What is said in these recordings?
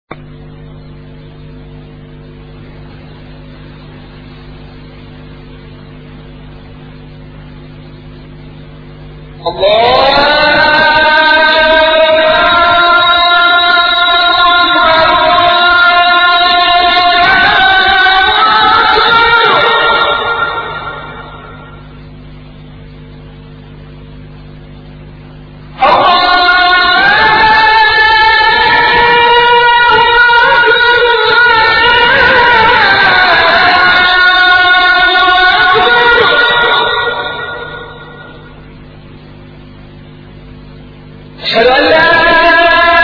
أشهد أن لا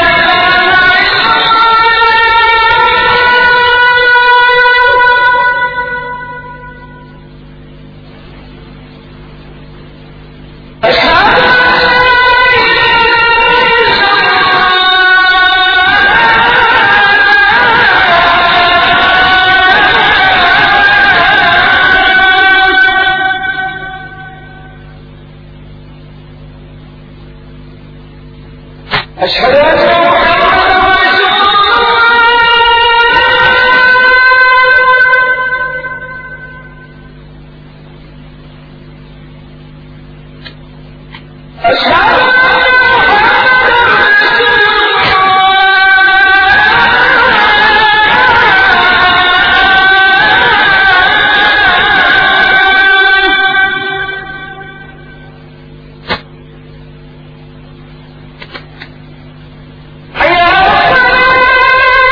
أشهد أن محمدا رسول الله أشهد أن محمدا رسول حي على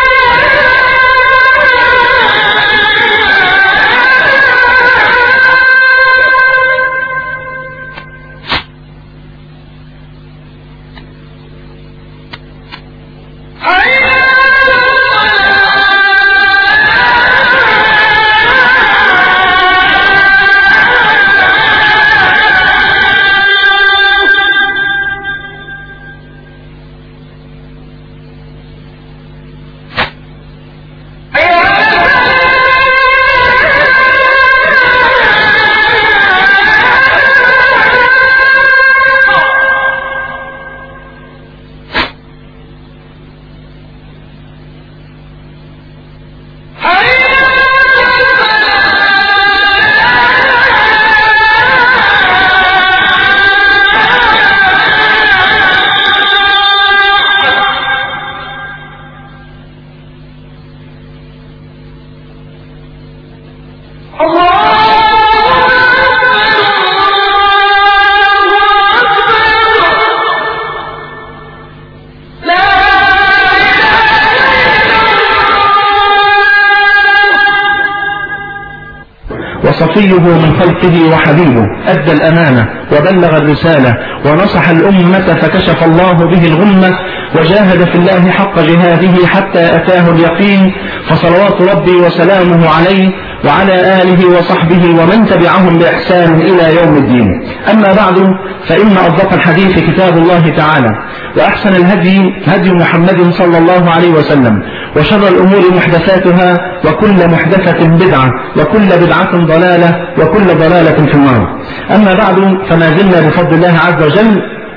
وصفيه من خلقه وحبيبه أدى الأمانة وبلغ الرسالة ونصح الأمة فكشف الله به الغمة وجاهد في الله حق جهاده حتى أتاه اليقين فصلوات ربي وسلامه عليه وعلى آله وصحبه ومن تبعهم بإحسان إلى يوم الدين أما بعد فإن أصدق الحديث كتاب الله تعالى وأحسن الهدي هدي محمد صلى الله عليه وسلم وشر الأمور محدثاتها وكل محدثة بدعة وكل بدعة ضلالة وكل ضلالة في النار أما بعد فما زلنا بفضل الله عز وجل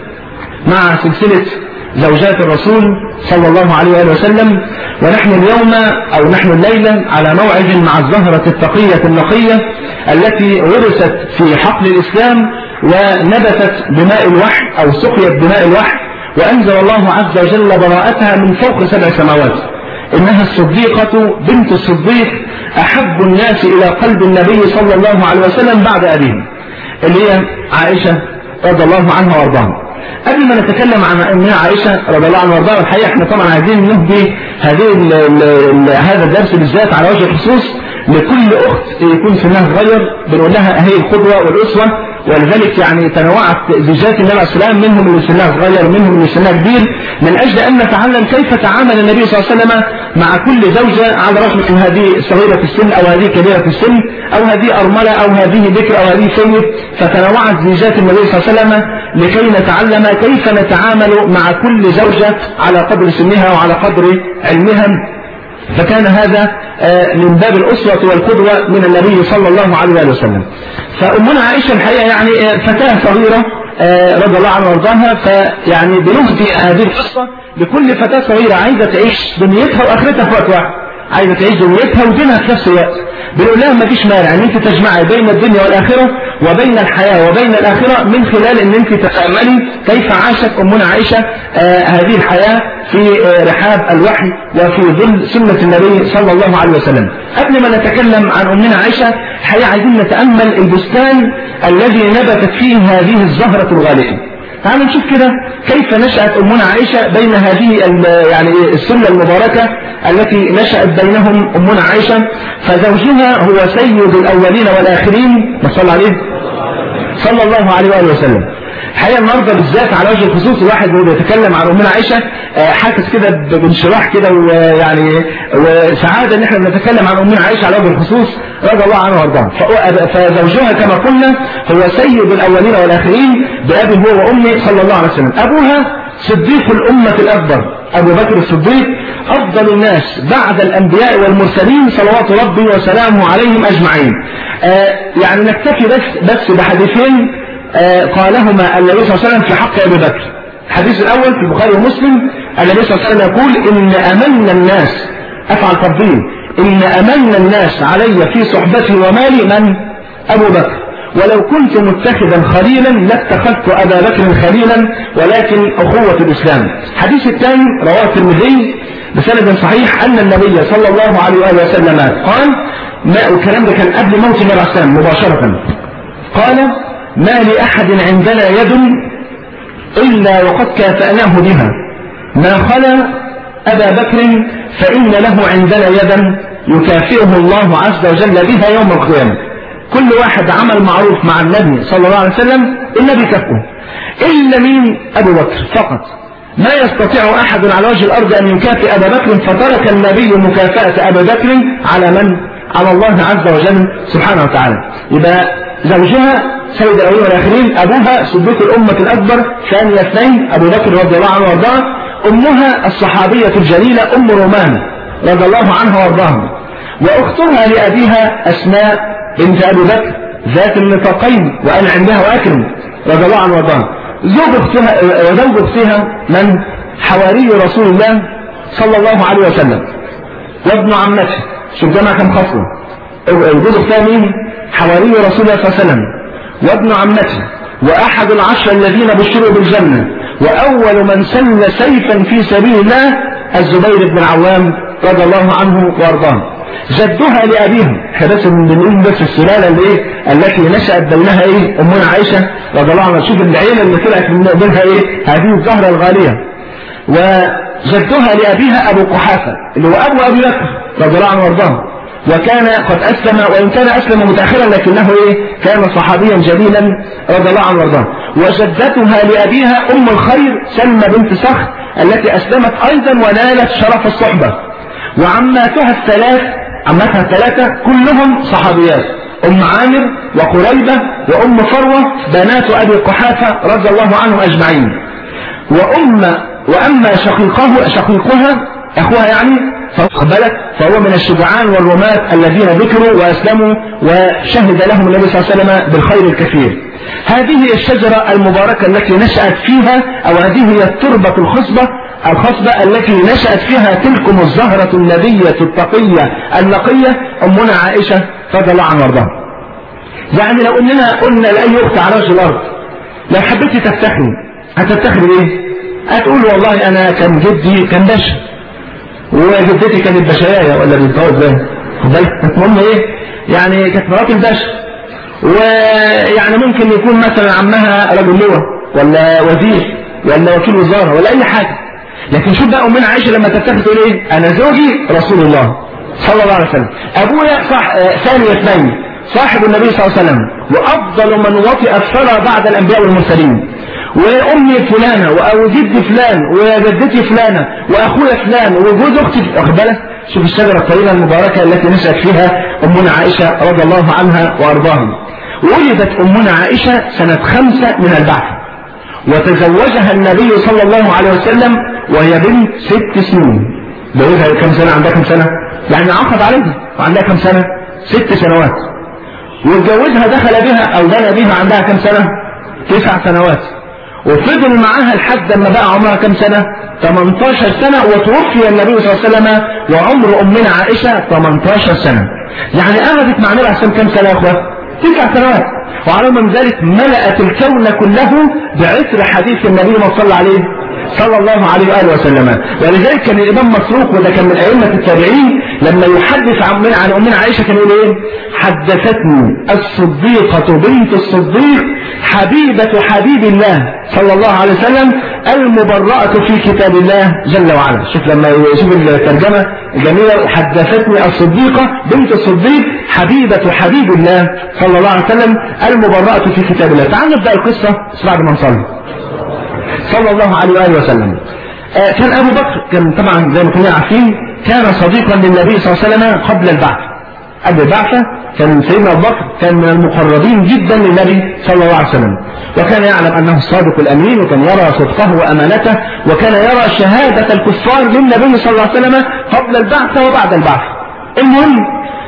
مع سلسلة زوجات الرسول صلى الله عليه وآله وسلم ونحن اليوم أو نحن الليلة على موعد مع الزهرة التقية النقية التي ورثت في حقل الإسلام ونبتت بماء الوحي أو سقيت بماء الوحي وأنزل الله عز وجل براءتها من فوق سبع سماوات إنها الصديقة بنت الصديق أحب الناس إلى قلب النبي صلى الله عليه وسلم بعد أبيه اللي هي عائشة رضي الله عنها وارضاها قبل ما نتكلم عن أمنا عائشة رضي الله عنها وارضاها الحقيقة احنا طبعا عايزين نهدي هذه ال ال ال هذا الدرس بالذات على وجه الخصوص لكل أخت يكون سنها صغير بنقول لها هي القدوة والأسوة ولذلك يعني تنوعت زوجات النبي عليه السلام منهم اللي سنها صغير منهم اللي سنها كبير من أجل أن نتعلم كيف تعامل النبي صلى الله عليه وسلم مع كل زوجة على الرغم من هذه صغيرة السن أو هذه كبيرة السن أو هذه أرملة أو هذه بكر أو هذه سيد فتنوعت زوجات النبي صلى الله عليه وسلم لكي نتعلم كيف نتعامل مع كل زوجة على قدر سنها وعلى قدر علمها فكان هذا من باب الأسوة والقدوة من النبي صلى الله عليه وسلم فأمنا عائشة الحقيقة يعني فتاة صغيرة آه، رضي الله عنها وارضاها فيعني بنهدي هذه القصة لكل فتاة صغيرة عايزة تعيش دنيتها واخرتها في وقت واحد عايزة تعيش دنيتها ودينها في نفس الوقت بنقول لها ما فيش مانع ان انت تجمعي بين الدنيا والاخرة وبين الحياة وبين الاخرة من خلال ان انت تتأملي كيف عاشت امنا عائشة آه هذه الحياة في آه رحاب الوحي وفي ظل سنة النبي صلى الله عليه وسلم قبل ما نتكلم عن امنا عائشة الحقيقة عايزين نتأمل البستان الذي نبتت فيه هذه الزهرة الغالية تعالوا نشوف كده كيف نشأت أمنا عائشة بين هذه يعني السنة المباركة التي نشأت بينهم أمنا عائشة فزوجها هو سيد الأولين والآخرين ما صلى عليه صلى الله عليه وآله وسلم الحقيقة النهارده بالذات على وجه الخصوص الواحد وهو بيتكلم عن أمنا عائشة حاسس كده بانشراح كده ويعني وسعادة إن احنا بنتكلم عن أمنا عائشة على وجه الخصوص رضي الله عنها وارضاها فزوجها كما قلنا هو سيد الأولين والآخرين بأبي هو وأمي صلى الله عليه وسلم أبوها صديق الأمة الأكبر أبو بكر الصديق أفضل الناس بعد الأنبياء والمرسلين صلوات ربي وسلامه عليهم أجمعين آه يعني نكتفي بس بس بحديثين آه قالهما النبي صلى الله عليه وسلم في حق أبي بكر الحديث الأول في البخاري ومسلم النبي صلى الله عليه وسلم يقول إن أمن الناس أفعل تفضيل إن أمن الناس علي في صحبتي ومالي من أبو بكر ولو كنت متخذا خليلا لاتخذت أبا بكر خليلا ولكن أخوة الإسلام الحديث الثاني رواه الترمذي بسند صحيح أن النبي صلى الله عليه وآله وسلم قال ما الكلام ده كان قبل موت النبي عليه السلام مباشرة قال ما لأحد عندنا يد إلا وقد كافأناه بها ما خلا أبا بكر فإن له عندنا يدا يكافئه الله عز وجل بها يوم القيامة كل واحد عمل معروف مع النبي صلى الله عليه وسلم النبي كفه إلا مين أبو بكر فقط ما يستطيع أحد على وجه الأرض أن يكافئ أبا بكر فترك النبي مكافأة أبا بكر على من؟ على الله عز وجل سبحانه وتعالى يبقى زوجها سيد الأولين والآخرين أبوها صديق الأمة الأكبر ثاني اثنين أبو بكر رضي الله عنه وارضاه أمها الصحابية الجليلة أم رومان رضي الله عنها وارضاها وأختها لأبيها أسماء بنت أبي بكر ذات النطاقين وأنا عندها وأكرم رضي الله عنه وارضاها زوج أختها وزوج أختها من حواري رسول الله صلى الله عليه وسلم وابن عمته شوف جمع كم خصله وجود أختها مين؟ حواري رسول الله صلى الله عليه وسلم وابن عمته وأحد العشر الذين بشروا بالجنة وأول من سل سيفا في سبيل الله الزبير بن العوام رضي الله عنه وارضاه جدها لأبيها احنا بس بنقول بس السلالة اللي ايه التي نشأت بينها ايه أمنا عائشة رضي الله عنها شوف العيلة اللي طلعت من بينها ايه هذه الزهرة الغالية وجدها لأبيها أبو قحافة اللي هو أبو أبي بكر رضي الله عنه وارضاه وكان قد أسلم وإن كان أسلم متأخرا لكنه إيه كان صحابيا جليلا رضي الله عنه وارضاه وجدتها لأبيها أم الخير سلمى بنت صخر التي أسلمت أيضا ونالت شرف الصحبة وعماتها الثلاث عماتها الثلاثة كلهم صحابيات أم عامر وقريبة وأم فروة بنات أبي قحافة رضي الله عنهم أجمعين وأم وأما شقيقه شقيقها أخوها يعني فقبلت فهو من الشجعان والرماة الذين ذكروا وأسلموا وشهد لهم النبي صلى الله عليه وسلم بالخير الكثير هذه هي الشجرة المباركة التي نشأت فيها أو هذه هي التربة الخصبة الخصبة التي نشأت فيها تلكم الزهرة النبية التقية النقية أمنا عائشة رضي الله عنها وارضاها يعني لو اننا قلنا لأي أخت على وجه الأرض لو حبيتي تفتخري هتفتخري ايه؟ هتقول والله أنا كان جدي كان باشا وجدتي كانت بشاية ولا بنتها ازاي؟ خد بالك المهم ايه؟ يعني كانت مرات الباشا ويعني ممكن يكون مثلا عمها رجل لواء ولا وزير ولا وكيل وزارة ولا أي حاجة لكن شوف بقى أمنا عائشة لما تفتخر تقول إيه أنا زوجي رسول الله صلى الله عليه وسلم أبويا صح آه ثاني اثنين صاحب النبي صلى الله عليه وسلم وأفضل من وطئ الثرى بعد الأنبياء والمرسلين وأمي فلانة أو جدي فلان وجدتي فلانة وأخويا فلان وجوز أختي واخد بالك شوف الشجرة الطويلة المباركة التي نشأت فيها أمنا عائشة رضي الله عنها وأرضاها ولدت أمنا عائشة سنة خمسة من البعث وتزوجها النبي صلى الله عليه وسلم وهي بنت ست سنين جوزها كم سنة عندها كم سنة يعني عقد عليها وعندها كم سنة ست سنوات واتجوزها دخل بها أو بنى بها عندها كم سنة تسع سنوات وفضل معاها لحد ما بقى عمرها كم سنة 18 سنة وتوفي النبي صلى الله عليه وسلم وعمر أمنا عائشة 18 سنة يعني قعدت مع النبي عليه الصلاة كم سنة يا أخوة تسع سنوات وعلى من ذلك ملأت الكون كله بعثر حديث النبي صلى الله عليه صلى الله عليه وآله وسلم ولذلك كان الإمام مسروق وده كان من أئمة التابعين لما يحدث عن عن أمنا عائشة كان يقول إيه حدثتني الصديقة بنت الصديق حبيبة حبيب الله صلى الله عليه وسلم المبرأة في كتاب الله جل وعلا شوف لما يشوف الترجمة الجميلة حدثتني الصديقة بنت الصديق حبيبة حبيب الله صلى الله عليه وسلم المبرأة في كتاب الله تعال نبدأ القصة بعد ما نصلي صلى الله عليه وآله وسلم آه كان أبو بكر كان طبعا زي ما كنا عارفين كان صديقا للنبي صلى الله عليه وسلم قبل البعث قبل البعثة كان سيدنا أبو بكر كان من المقربين جدا للنبي صلى الله عليه وسلم وكان يعلم أنه الصادق الأمين وكان يرى صدقه وأمانته وكان يرى شهادة الكفار للنبي صلى الله عليه وسلم قبل البعثة وبعد البعثة المهم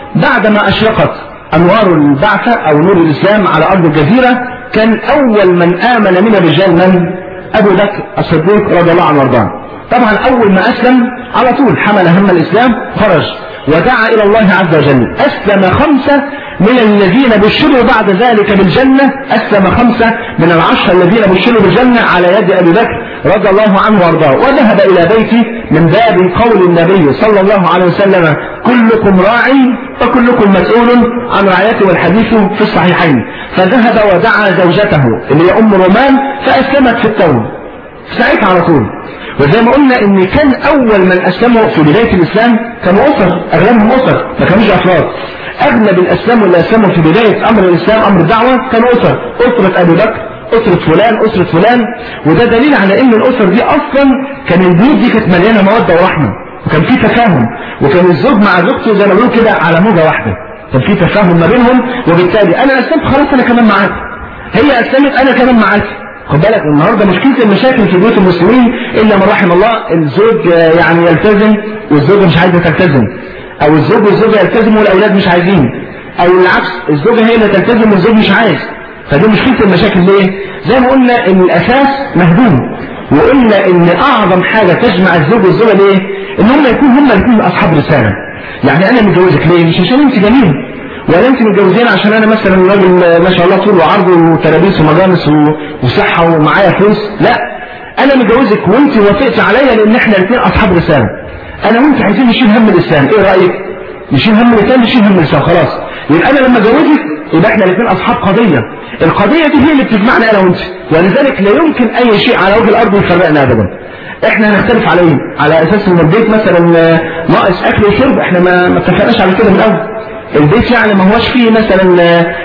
بعدما أشرقت أنوار البعثة أو نور الإسلام على أرض الجزيرة كان أول من آمن من الرجال من أبو بكر الصديق رضي الله عنه وارضاه طبعا أول ما أسلم على طول حمل هم الإسلام خرج ودعا إلى الله عز وجل أسلم خمسة من الذين بشروا بعد ذلك بالجنة أسلم خمسة من العشرة الذين بشروا بالجنة على يد أبي بكر رضي الله عنه وارضاه وذهب إلى بيته من باب قول النبي صلى الله عليه وسلم كلكم راعي وكلكم مسؤول عن رعيته والحديث في الصحيحين فذهب ودعا زوجته اللي هي أم رومان فأسلمت في التون ساعتها على طول وزي ما قلنا ان كان اول من اسلموا في بداية الاسلام كانوا اسر اغلبهم اسر ما كانوش افراد اغلب الاسلام اللي اسلموا في بداية امر الاسلام امر الدعوة كانوا اسر اسرة ابي بكر أسرة فلان أسرة فلان وده دليل على ان الاسر دي اصلا كان البيوت دي كانت مليانة مودة ورحمة وكان في تفاهم وكان الزوج مع زوجته زي ما بيقولوا كده على موجة واحدة كان في تفاهم ما بينهم وبالتالي انا اسلمت خلاص انا كمان معاك هي اسلمت انا كمان معاك خد بالك النهارده مشكله المشاكل في بيوت المسلمين الا من رحم الله الزوج يعني يلتزم والزوجه مش عايزه تلتزم او الزوج والزوجه يلتزموا والاولاد مش عايزين او العكس الزوجه هي اللي تلتزم والزوج مش عايز فدي مشكله المشاكل ليه؟ زي ما قلنا ان الاساس مهدوم وقلنا ان اعظم حاجه تجمع الزوج والزوجه ليه؟ ان هم يكونوا هم الاثنين اصحاب رساله يعني انا متجوزك ليه؟ مش عشان انت جميل ولا انت متجوزين عشان انا مثلا راجل ما شاء الله طول وعرض وتلابيس ومجالس وصحه ومعايا فلوس لا انا متجوزك وانت وافقت عليا لان احنا الاثنين اصحاب رساله انا وانت عايزين نشيل هم الاسلام ايه رايك نشيل هم الاسلام نشيل هم الاسلام خلاص يبقى انا لما اتجوزك يبقى احنا الاثنين اصحاب قضيه القضيه دي هي اللي بتجمعنا انا وانت ولذلك لا يمكن اي شيء على وجه الارض يفرقنا ابدا احنا هنختلف على ايه على اساس ان البيت مثلا ناقص اكل وشرب احنا ما ما اتفقناش على كده من الاول البيت يعني ما هوش فيه مثلا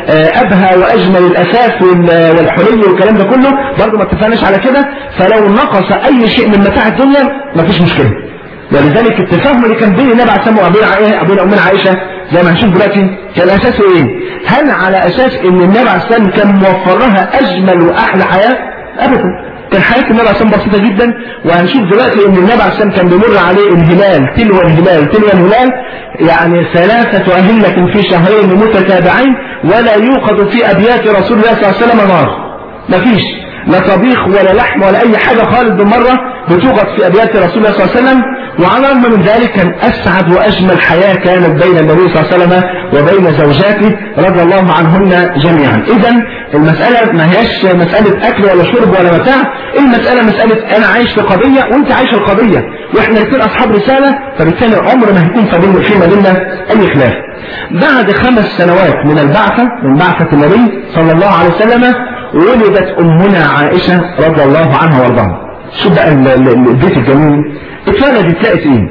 ابهى واجمل الاثاث والحلي والكلام ده كله برضه ما اتفقناش على كده فلو نقص اي شيء من متاع الدنيا ما فيش مشكله ولذلك التفاهم اللي كان بين النبي عليه الصلاه والسلام وبين امنا عائشه زي ما هنشوف دلوقتي كان اساسه ايه؟ هل على اساس ان النبي عليه الصلاه والسلام كان موفر لها اجمل واحلى حياه؟ ابدا كان حياة النبي عليه الصلاة بسيطة جدا وهنشوف دلوقتي ان النبي عليه الصلاة كان بيمر عليه الهلال تلو الهلال تلو الهلال يعني ثلاثة أهلة في شهرين متتابعين ولا يوقد في أبيات رسول الله صلى الله عليه وسلم نار مفيش لا طبيخ ولا لحم ولا أي حاجة خالص بالمرة بتوقد في أبيات رسول الله صلى الله عليه وسلم وعلى الرغم من ذلك كان أسعد وأجمل حياة كانت بين النبي صلى الله عليه وسلم وبين زوجاته رضي الله عنهن جميعا إذا المسألة ما هياش مسألة أكل ولا شرب ولا متاع المسألة مسألة أنا عايش في قضية وأنت عايش القضية وإحنا الاثنين أصحاب رسالة فبالتالي عمر ما هيكون فيما بيننا أي خلاف بعد خمس سنوات من البعثة من بعثة النبي صلى الله عليه وسلم ولدت أمنا عائشة رضي الله عنها وارضاها شو بقى البيت الجميل اتولدت لقت ايه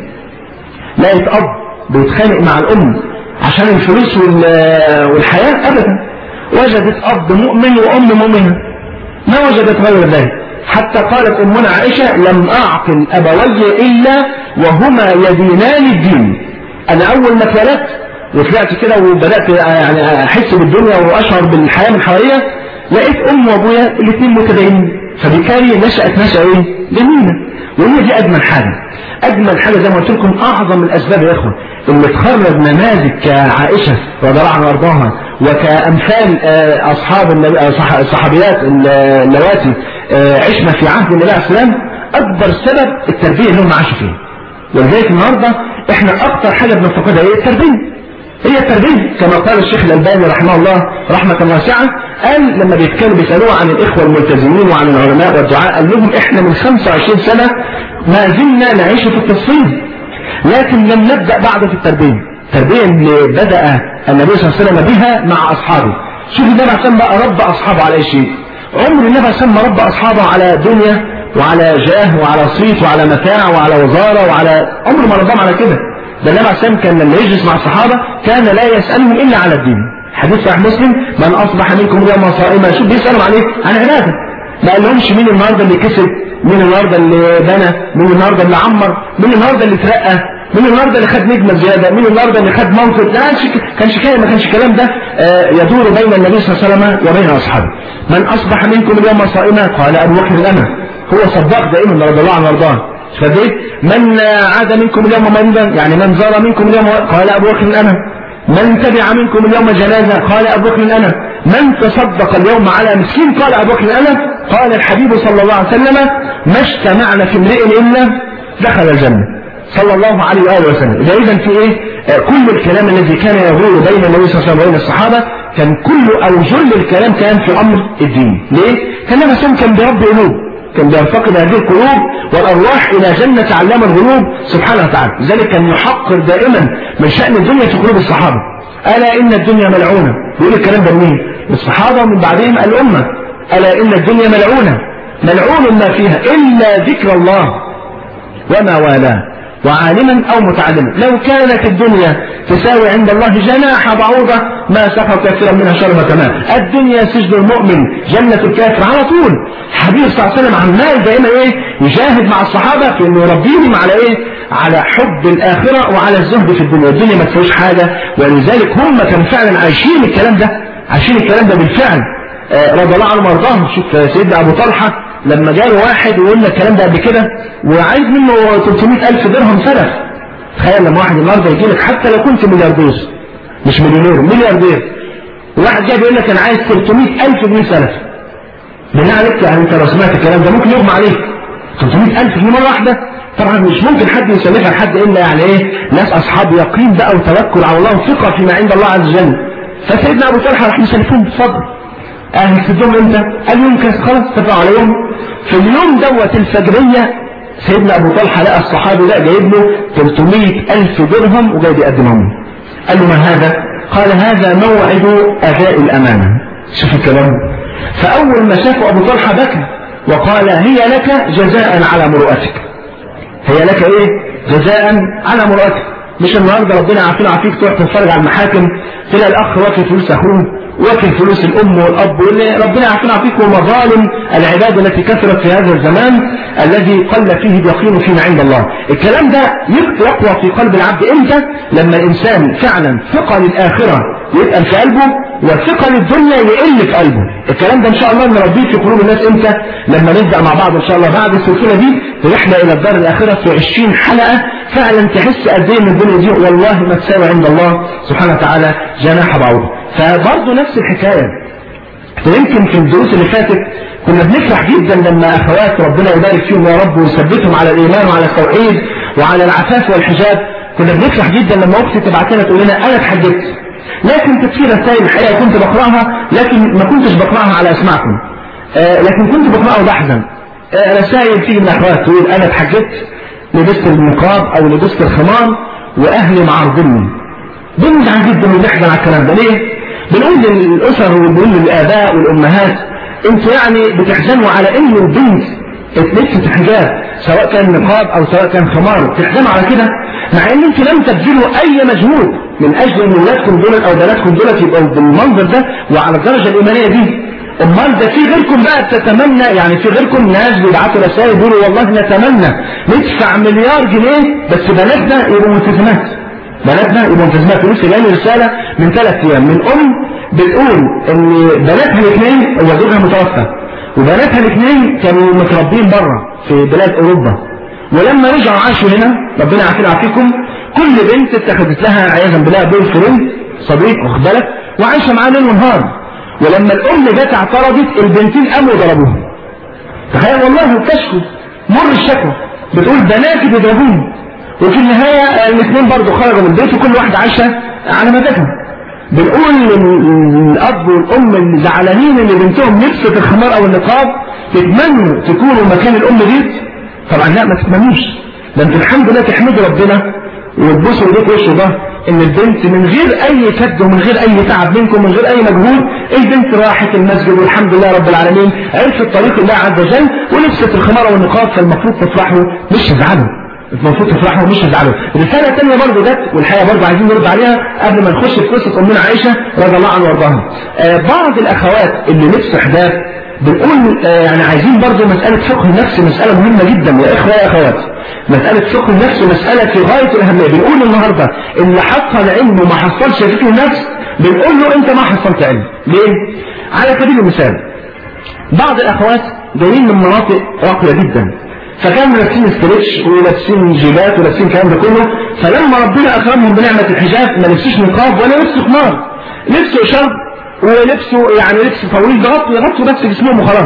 لقت اب بيتخانق مع الام عشان الفلوس والحياة ابدا وجدت اب مؤمن وام مؤمنة ما وجدت غير ذلك حتى قالت امنا عائشة لم اعقل ابوي الا وهما يدينان الدين انا اول ما اتولدت وطلعت كده وبدات يعني احس بالدنيا واشعر بالحياه من حواليا لقيت ام وابويا الاثنين متدينين فبالتالي نشأت نشأة ايه؟ جميلة وهي دي اجمل حاجة اجمل حاجة زي ما قلت لكم اعظم الاسباب يا اخوان اللي تخرج نماذج كعائشة رضي الله عنها وارضاها وكأمثال آه، أصحاب النبي- آه، صح- الصحابيات ال- اللواتي آه، عشنا في عهد النبي عليه السلام أكبر سبب التربية اللي هم عاشوا فيها ولذلك النهارده احنا أكتر حاجة بنفتقدها هي التربية هي التربية كما قال الشيخ الألباني رحمه الله رحمة واسعة قال لما بيتكلم بيسألوه عن الإخوة الملتزمين وعن العلماء والدعاء قال لهم إحنا من 25 سنة ما زلنا نعيش في التصفيد لكن لم نبدأ بعد في التربية التربية اللي بدأ النبي صلى الله عليه وسلم بها مع أصحابه شوف النبي عليه الصلاة والسلام بقى رب أصحابه على أي شيء عمر النبي عليه الصلاة والسلام ما رب أصحابه على دنيا وعلى جاه وعلى صيت وعلى متاع وعلى وزارة وعلى عمره ما ربهم على كده ده النبي عليه الصلاة والسلام كان لما يجلس مع الصحابة كان لا يسألهم إلا على الدين حديث صحيح مسلم من أصبح منكم اليوم صائما شوف بيسألهم عليه عن عبادة ما قالهمش مين النهارده اللي كسب مين النهارده اللي بنى مين النهارده اللي عمر مين النهارده اللي اترقى مين النهارده اللي خد نجمه زياده مين النهارده اللي خد موقف لا كانش كانش كده ما كانش الكلام ده آه، يدور بين النبي صلى الله عليه وسلم وبين اصحابه من اصبح منكم اليوم صائما قال ابو بكر انا هو صدق دائما رضي الله عنه وارضاه فديت من آه، عاد منكم اليوم مريضا يعني من زار منكم اليوم قال ابو بكر انا من تبع منكم اليوم جنازة قال أبو بكر أنا من تصدق اليوم على مسكين قال أبو بكر أنا قال الحبيب صلى الله عليه وسلم ما اجتمعنا في امرئ إلا دخل الجنة صلى الله عليه وآله وسلم إذا إذا في إيه آه، كل الكلام الذي كان يدور بين النبي صلى الله عليه وسلم وبين الصحابة كان كل أو جل الكلام كان في أمر الدين ليه؟ كان النبي صلى الله عليه وسلم كان برب قلوب كان بينتقل هذه القلوب والأرواح إلى جنة علام الغيوب سبحانه وتعالى لذلك كان يحقر دائما من شأن الدنيا في قلوب الصحابة ألا إن الدنيا ملعونة يقول الكلام ده مين الصحابة ومن بعدهم الأمة ألا إن الدنيا ملعونة ملعون ما فيها إلا ذكر الله وما والاه وعالما أو متعلما لو كانت الدنيا تساوي عند الله جناح بعوضة ما سقى كثيرا منها شربة ماء الدنيا سجن المؤمن جنة الكافر على طول حبيب صلى الله عليه وسلم عمال دائما ايه يجاهد مع الصحابة في انه يربيهم على ايه على حب الآخرة وعلى الزهد في الدنيا الدنيا ما تسويش حاجة ولذلك هم كانوا فعلا عايشين الكلام ده عايشين الكلام ده بالفعل آه، رضي الله عنهم وارضاهم شوف سيدنا ابو طلحه لما جاله واحد ويقول لك الكلام ده قبل كده وعايز منه 300 الف درهم سلف تخيل لما واحد النهارده يجي لك حتى لو كنت ملياردير مش مليونير ملياردير واحد جاي بيقول لك انا عايز 300 الف جنيه سلف بالله عليك يعني انت لو سمعت الكلام ده ممكن يغمى عليك 300 الف جنيه مره واحده طبعا مش ممكن حد يسلفها لحد الا يعني ايه ناس اصحاب يقين بقى وتوكل على الله وثقه فيما عند الله عز وجل فسيدنا ابو طلحه راح مسلفهم بفضل اهل تسدهم امتى؟ قال يوم كاس خلاص اتفقوا على يوم في اليوم دوت الفجريه سيدنا ابو طلحه لقى الصحابي ده جايب له 300 الف درهم وجاي بيقدمهم له. قال له ما هذا؟ قال هذا موعد اداء الامانه شوف الكلام فاول ما شافه ابو طلحه بكى وقال هي لك جزاء على مروءتك هي لك ايه جزاء على مراتك مش النهارده ربنا عافينا عافيك تروح تتفرج على المحاكم تلاقي الاخ واكل فلوس اخوه واكل فلوس الام والاب واللي ربنا عافينا عافيك ومظالم العباد التي كثرت في هذا الزمان الذي قل فيه اليقين فيما عند الله الكلام ده يقوى في قلب العبد امتى لما الانسان فعلا ثقه للاخره يتقل في قلبه والثقه للدنيا يقل في قلبه الكلام ده ان شاء الله نربيه في قلوب الناس امتى لما نبدا مع بعض ان شاء الله بعد السلسله دي رحله الى الدار الاخره في 20 حلقه فعلا تحس قد ايه ان الدنيا دي والله ما تساوي عند الله سبحانه وتعالى جناح بعوضه فبرضه نفس الحكايه فيمكن في الدروس اللي فاتت كنا بنفرح جدا لما اخوات ربنا يبارك فيهم يا رب ويثبتهم على الايمان وعلى التوحيد وعلى العفاف والحجاب كنا بنفرح جدا لما اختي تبعت لنا تقول لنا انا اتحجبت لكن كانت في رسائل الحقيقه كنت بقراها لكن ما كنتش بقراها على اسمعكم آه لكن كنت بقراها وبحزن آه رسائل تيجي من اخوات تقول انا اتحجبت لبست النقاب او لبست الخمار واهلي معارضيني بنزعل جدا ونحزن على الكلام ده ليه؟ بنقول للاسر وبنقول للاباء والامهات انتوا يعني بتحزنوا على ان البنت اتلبست حجاب سواء كان نقاب او سواء كان خمار تحزنوا على كده مع ان انتوا لم تبذلوا اي مجهود من اجل ان ولادكم دول او بناتكم دول يبقوا بالمنظر ده وعلى الدرجه الايمانيه دي امال ده في غيركم بقى بتتمنى يعني في غيركم ناس بيبعتوا رسائل يقولوا والله نتمنى ندفع مليار جنيه بس بناتنا يبقوا ملتزمات بناتنا يبقوا ملتزمات ولسه جاي رساله من ثلاث ايام من ام بتقول ان بناتها الاثنين هو زوجها متوفى وبناتها الاثنين كانوا متربيين بره في بلاد اوروبا ولما رجعوا عاشوا هنا ربنا يعافينا ويعافيكم كل بنت اتخذت لها عياذا بالله بوي فريند صديق واخد بالك وعايشه معاه ليل ونهار ولما الام جت اعترضت البنتين قاموا ضربوها تخيل والله بتشكو مر الشكوى بتقول بناتي بيضربوني وفي النهايه الاثنين برضه خرجوا من البيت وكل واحده عايشه على مزاجها بنقول للاب والام اللي زعلانين ان بنتهم لبست الخمار او النقاب تتمنوا تكونوا مكان الام دي طبعا لا ما تتمنوش ده انت الحمد لله تحمدوا ربنا وتبصوا ايديك وشه ده ان البنت من غير اي كد ومن غير اي تعب منكم من غير اي مجهود البنت راحت المسجد والحمد لله رب العالمين عرفت طريق الله عز وجل ولبست الخمار والنقاب فالمفروض تفرحوا مش تزعلوا المفروض تفرحوا مش تزعلوا رسالة تانية برضه جت والحقيقة برضه عايزين نرد عليها قبل ما نخش في قصة أمنا عائشة رضي الله عنها وارضاها آه بعض الأخوات اللي لبسوا حجاب بنقول آه يعني عايزين برضه مسألة فقه النفس مسألة مهمة جدا يا إخوة يا أخوات مسألة فقه النفس مسألة في غاية الأهمية بنقول النهاردة اللي حصل علم وما حصلش فقه النفس بنقول له أنت ما حصلت علم ليه؟ على سبيل المثال بعض الأخوات جايين من مناطق راقية جدا فكانوا لابسين استرتش ولابسين جيبات ولابسين الكلام ده كله فلما ربنا اكرمهم بنعمه الحجاب ما لبسوش نقاب ولا لبسوا خمار لبسوا شرب ولبسوا يعني لبس طويل ضغطوا يغطوا بس جسمهم وخلاص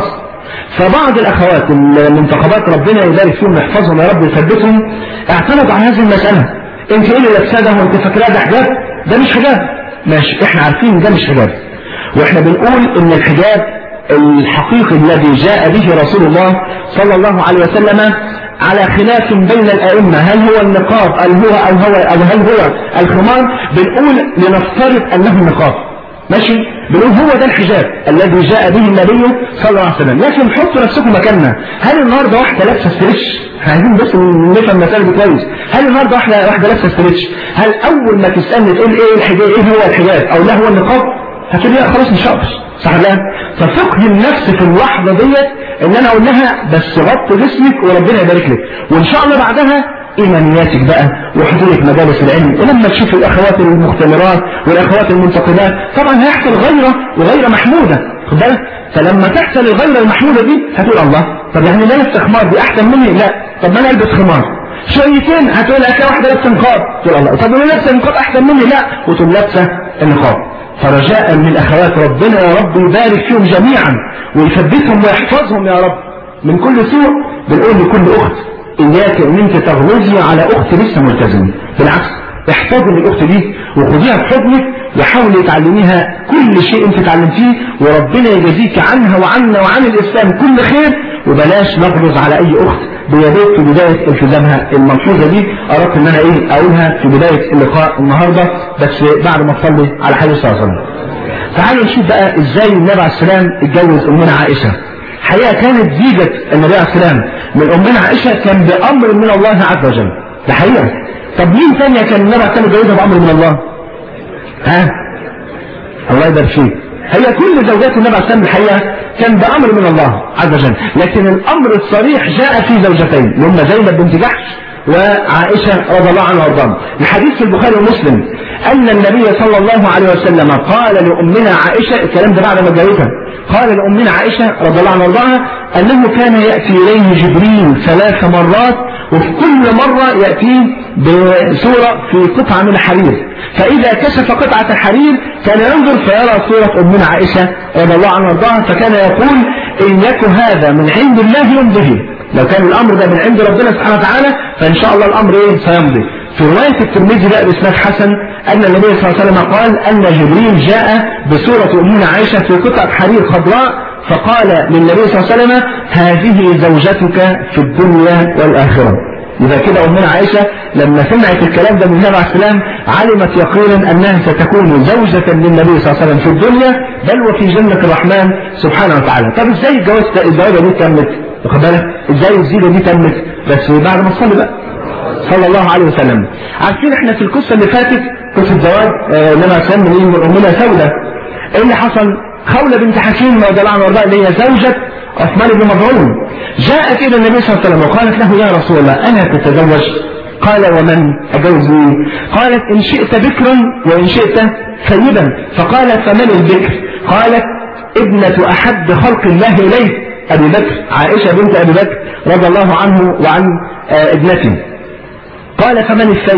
فبعض الاخوات المنتخبات ربنا يبارك فيهم ويحفظهم يا رب ويثبتهم اعتمدوا على هذه المساله انت ايه اللي لابساه ده وانت فاكراه ده حجاب ده مش حجاب ماشي احنا عارفين ده مش حجاب واحنا بنقول ان الحجاب الحقيقي الذي جاء به رسول الله صلى الله عليه وسلم على خلاف بين الأئمة هل هو النقاب أو هو أو هو أو هل هو الخمار بنقول لنفترض أنه النقاب ماشي بنقول هو ده الحجاب الذي جاء به النبي صلى الله عليه وسلم لكن حطوا نفسكم مكاننا هل النهارده واحده لابسه ستريتش عايزين بس نفهم المسألة دي كويس هل النهارده واحده واحده لابسه ستريتش هل اول ما تسالني تقول ايه الحجاب ايه هو الحجاب او لا هو النقاب هتقول لي خلاص مش هقدر صح لا ففقه النفس في اللحظه ديت ان انا اقول لها بس غط جسمك وربنا يبارك لك وان شاء الله بعدها ايمانياتك بقى وحضورك مجالس العلم ولما تشوف الاخوات المختمرات والاخوات المنتقبات طبعا هيحصل غيره وغيره محموده خد بالك فلما تحصل الغيره المحموده دي هتقول الله طب يعني لا لابسه خمار دي احسن مني لا طب ما انا البس خمار شويتين هتقول لك واحده لابسه نقاب تقول الله طب انا لابسه نقاب احسن مني لا وتقول لابسه النقاب فرجاء من الاخوات ربنا يا رب يبارك فيهم جميعا ويثبتهم ويحفظهم يا رب من كل سوء بنقول لكل اخت اياك ان انت تغلظي على اخت لسه ملتزمه بالعكس احفظي الاخت دي وخديها بحضنك وحاولي تعلميها كل شيء انت تعلمتيه وربنا يجازيك عنها وعنا وعن الاسلام كل خير وبلاش نغلظ على اي اخت بيديك في بداية التزامها الملحوظة دي اردت ان انا ايه اقولها في بداية اللقاء النهاردة بس بعد ما تصلي على حديث صلى الله عليه وسلم تعالوا نشوف بقى ازاي النبي عليه السلام اتجوز امنا عائشة حقيقة كانت زيجة النبي عليه السلام من امنا عائشة كان بامر من الله عز وجل ده حقيقة طب مين ثانية كان النبي عليه السلام يتجوزها بامر من الله ها الله يبارك فيك هي كل زوجات النبي عليه السلام الحقيقة كان بأمر من الله عز وجل لكن الأمر الصريح جاء في زوجتين اللي هم زينب بنت جحش وعائشة رضي الله عنها وارضاها الحديث في البخاري ومسلم أن النبي صلى الله عليه وسلم قال لأمنا عائشة الكلام ده بعد ما جاوبها قال لأمنا عائشة رضي الله عنها وارضاها أنه كان يأتي إليه جبريل ثلاث مرات وفي كل مرة يأتيه بصورة في قطعة من الحرير فإذا كشف قطعة الحرير كان ينظر فيرى صورة أمنا عائشة رضي الله عنها وارضاها فكان يقول إن يكن هذا من عند الله يمضيه لو كان الأمر ده من عند ربنا سبحانه وتعالى فإن شاء الله الأمر إيه سيمضي في رواية الترمذي بقى بإسناد حسن أن النبي صلى الله عليه وسلم قال أن جبريل جاء بصورة أمنا عائشة في قطعة حرير خضراء فقال للنبي صلى الله عليه وسلم هذه زوجتك في الدنيا والآخرة إذا كده أمنا عائشة لما سمعت الكلام ده من النبي عليه السلام علمت يقينا أنها ستكون زوجة للنبي صلى الله عليه وسلم في الدنيا بل وفي جنة الرحمن سبحانه وتعالى طب ازاي الجواز الزواجة دي تمت واخد بالك ازاي الزيجة دي تمت بس بعد ما تصلي بقى صلى الله عليه وسلم عارفين احنا في القصة اللي فاتت قصة زواج النبي عليه السلام من أمنا سودة ايه اللي حصل خولة بنت حكيم رضي الله عنها اللي هي زوجة عثمان بن مظعون جاءت إلى النبي صلى الله عليه وسلم وقالت له يا رسول الله أنا تتزوج قال ومن أجوز مين قالت إن شئت بكرا وإن شئت ثيبا فقال فمن البكر قالت ابنة أحد خلق الله إليه أبي بكر عائشة بنت أبي بكر رضي الله عنه وعن ابنته قال فمن الثيب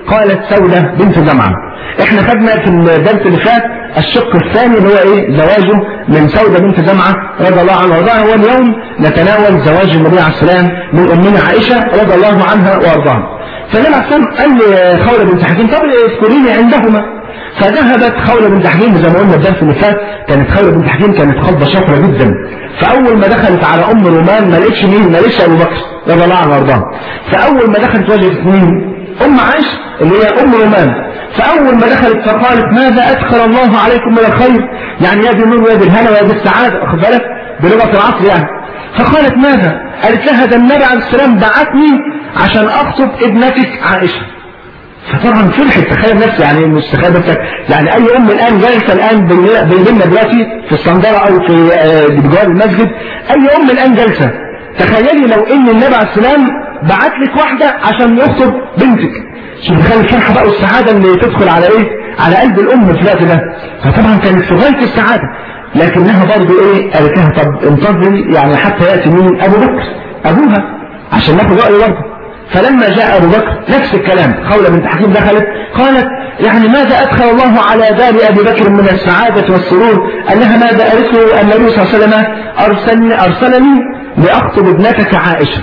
قالت سودة بنت زمعة احنا خدنا في الدرس اللي فات الشق الثاني اللي هو ايه زواجه من سودة بنت زمعة رضي الله عنها وارضاها واليوم نتناول زواج النبي عليه السلام من امنا عائشة رضي الله عنها وارضاها فالنبي عليه السلام قال لخولة بنت حكيم طب اذكريني عندهما فذهبت خولة بنت حكيم زي ما قلنا الدرس اللي فات كانت خولة بنت حكيم كانت خطبة شاطرة جدا فأول ما دخلت على أم رومان ما لقيتش مين ما لقيتش أبو بكر رضي الله عنه وارضاه فأول ما دخلت وجدت مين أم عائشة اللي هي أم رومان فأول ما دخلت فقالت ماذا أدخل الله عليكم من الخير يعني يد النور ويد الهنا ويد السعادة واخد بالك بلغة العصر يعني فقالت ماذا قالت لها ده النبي عليه السلام بعتني عشان أخطب ابنتك عائشة فطبعا فرحت تخيل نفسي يعني مش تخيل نفسك يعني اي ام الان جالسه الان بيننا دلوقتي في الصندره او في بجوار المسجد اي ام الان جالسه تخيلي لو ان النبي عليه السلام بعت لك واحده عشان يخطب بنتك شوف تخيل الفرحه بقى والسعاده اللي تدخل على ايه على قلب الام في الوقت ده فطبعا كانت في غايه السعاده لكنها برضه ايه قالت لها طب انتظري يعني حتى ياتي مين ابو بكر ابوها عشان ناخد رايه برضه فلما جاء أبو بكر نفس الكلام خولة بنت حكيم دخلت قالت يعني ماذا أدخل الله على بال أبي بكر من السعادة والسرور قال لها ماذا قالت له النبي صلى الله عليه وسلم أرسلني, أرسلني لأخطب ابنتك عائشة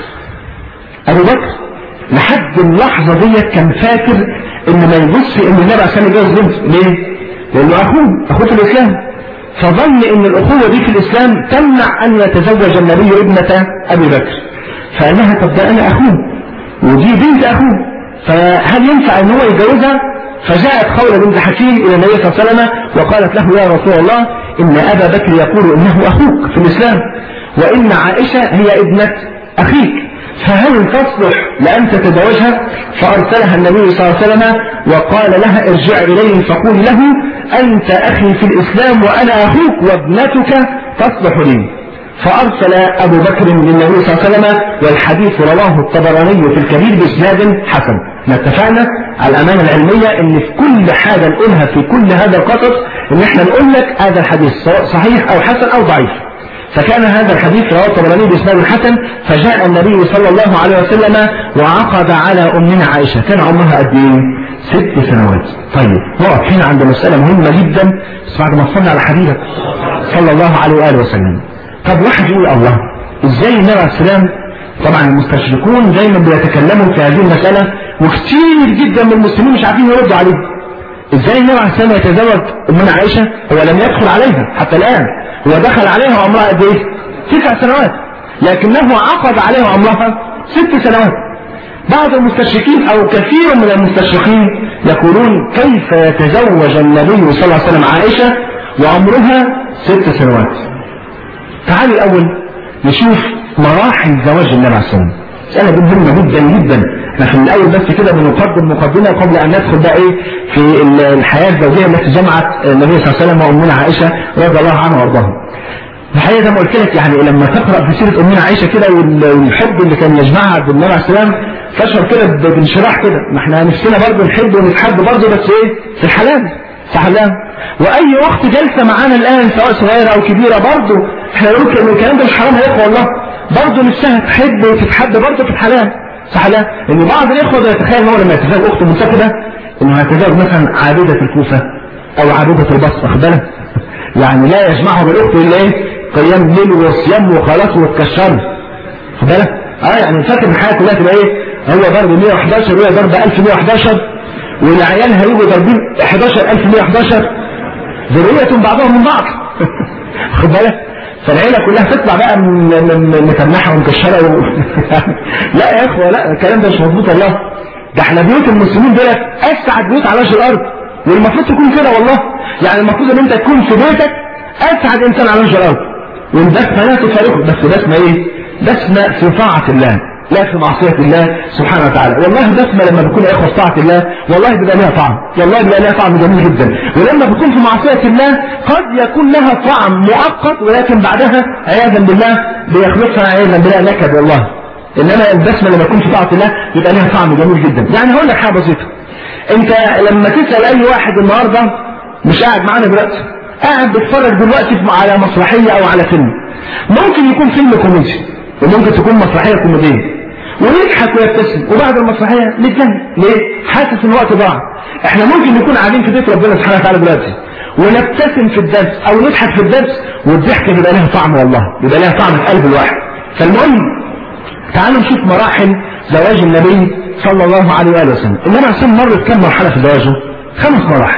أبو بكر لحد اللحظة دي كان فاكر إن ما يبص إن النبي عليه السلام يتجوز بنت ليه؟ لأنه أخوه أخوه في الإسلام فظن إن الأخوة دي في الإسلام تمنع أن يتزوج النبي ابنة أبي بكر فقال لها طب ده أنا أخوه ودي بنت أخوه فهل ينفع أن هو يتجوزها فجاءت خولة بنت حكيم إلى النبي صلى الله عليه وسلم وقالت له يا رسول الله إن أبا بكر يقول إنه أخوك في الإسلام وإن عائشة هي ابنة أخيك فهل تصلح لأن تتزوجها فأرسلها النبي صلى الله عليه وسلم وقال لها ارجع إليه فقول له أنت أخي في الإسلام وأنا أخوك وابنتك تصلح لي فأرسل أبو بكر للنبي صلى الله عليه وسلم والحديث رواه الطبراني في الكبير بإسناد حسن احنا اتفقنا على الأمانة العلمية ان في كل حاجة نقولها في كل هذا القصص ان احنا نقول لك هذا الحديث سواء صحيح أو حسن أو ضعيف فكان هذا الحديث رواه الطبراني بإسناد حسن فجاء النبي صلى الله عليه وسلم وعقد على أمنا عائشة كان عمرها قد ايه؟ ست سنوات طيب نقف هنا عند مسألة مهمة جدا بس بعد ما صلى على حبيبك صلى الله عليه وآله وسلم طب واحد يقول الله ازاي النبي عليه السلام طبعا المستشرقون دايما بيتكلموا في هذه المسألة وكثير جدا من المسلمين مش عارفين يردوا عليه ازاي النبي عليه السلام يتزوج امنا عائشة هو لم يدخل عليها حتى الآن هو دخل عليها وعمرها قد ايه تسع سنوات لكنه عقد عليها وعمرها ست سنوات بعض المستشرقين او كثير من المستشرقين يقولون كيف يتزوج النبي صلى الله عليه وسلم عائشة وعمرها ست سنوات تعالوا الأول نشوف مراحل زواج النبي عليه السلام مسألة دي مهمة جدا جدا احنا في الأول بس كده بنقدم مقدمة قبل أن ندخل بقى إيه في الحياة الزوجية التي جمعت النبي صلى الله عليه وسلم وأمنا عائشة رضي الله عنها وأرضاها. الحقيقة زي ما قلت لك يعني لما تقرأ في سيرة أمنا عائشة كده والحب اللي كان يجمعها بالنبي عليه السلام تشعر كده بانشراح كده ما احنا نفسنا برضه نحب ونتحب برضه بس إيه في الحلال صح لا واي اخت جالسه معانا الان سواء صغيره او كبيره برضه احنا نقول ان الكلام ده مش حرام يا اخوه والله برضه نفسها تحب وتتحب برضه في الحلال صح لا ان بعض الاخوه يتخيل ان هو لما يتزوج اخته منتقده انه هيتزوج مثلا عابده الكوفه او عابده البصره واخد بالك يعني لا يجمعه بالاخت الا ايه قيام ليل وصيام وخلاص وتكشر واخد بالك اه يعني فاكر الحياه كلها تبقى ايه هو ضرب 111 وهي ضرب 1111 والعيال هيجوا ضاربين 11111 ذرية بعضهم من بعض خد بالك فالعيلة كلها تطلع بقى متنحة ومكشرة و... لا يا اخوة لا الكلام ده مش مظبوط والله ده احنا بيوت المسلمين دولت اسعد بيوت على وجه الارض والمفروض تكون كده والله يعني المفروض ان انت تكون في بيتك اسعد انسان على وجه الارض والبسمة لا تفارقه بس بسمة ايه بسمة في طاعة الله لا في معصية الله سبحانه وتعالى والله بسمة لما بكون اخوة في طاعة الله والله بيبقى لها طعم والله بيبقى لها طعم جميل جدا ولما بكون في معصية الله قد يكون لها طعم مؤقت ولكن بعدها عياذا بالله بيخلصها عياذا بالله نكد والله انما البسمة لما يكون في طاعة الله يبقى لها طعم جميل جدا يعني هقول لك حاجة بسيطة انت لما تسأل اي واحد النهاردة مش قاعد معانا دلوقتي قاعد بيتفرج دلوقتي على مسرحية او على فيلم ممكن يكون فيلم كوميدي وممكن تكون مسرحية كوميدية ويضحك ويبتسم وبعد المسرحيه نتجنن ليه؟ حاسس ان الوقت ضاع احنا ممكن نكون قاعدين في بيت ربنا سبحانه وتعالى دلوقتي ونبتسم في الدرس او نضحك في الدرس والضحك بيبقى لها طعم والله بيبقى لها طعم في قلب الواحد فالمهم تعالوا نشوف مراحل زواج النبي صلى الله عليه وآله وسلم النبي عليه الصلاة مر كم مرحلة في زواجه خمس مراحل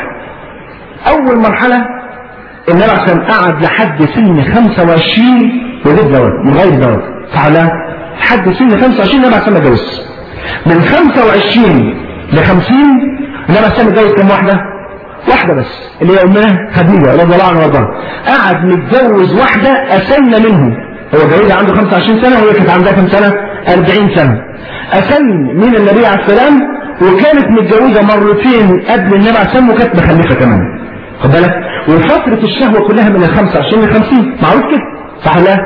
أول مرحلة النبي عليه الصلاة قعد لحد سن 25 وجود زواج من غير زواج صح لا لحد سن 25 النبي عليه الصلاة جوز من 25 ل 50 النبي عليه الصلاة جوز كم واحدة؟ واحدة بس اللي هي أمنا خديجة رضي الله عنها وارضاها قعد متجوز واحدة أسن منه هو جوز عنده 25 سنة وهي كانت عندها كم سنة؟ 40 سنة أسن من النبي عليه السلام وكانت متجوزة مرتين قبل النبي عليه السلام وكانت مخلفة كمان خد بالك وفترة الشهوة كلها من ال 25 ل 50 معروف كده صح لا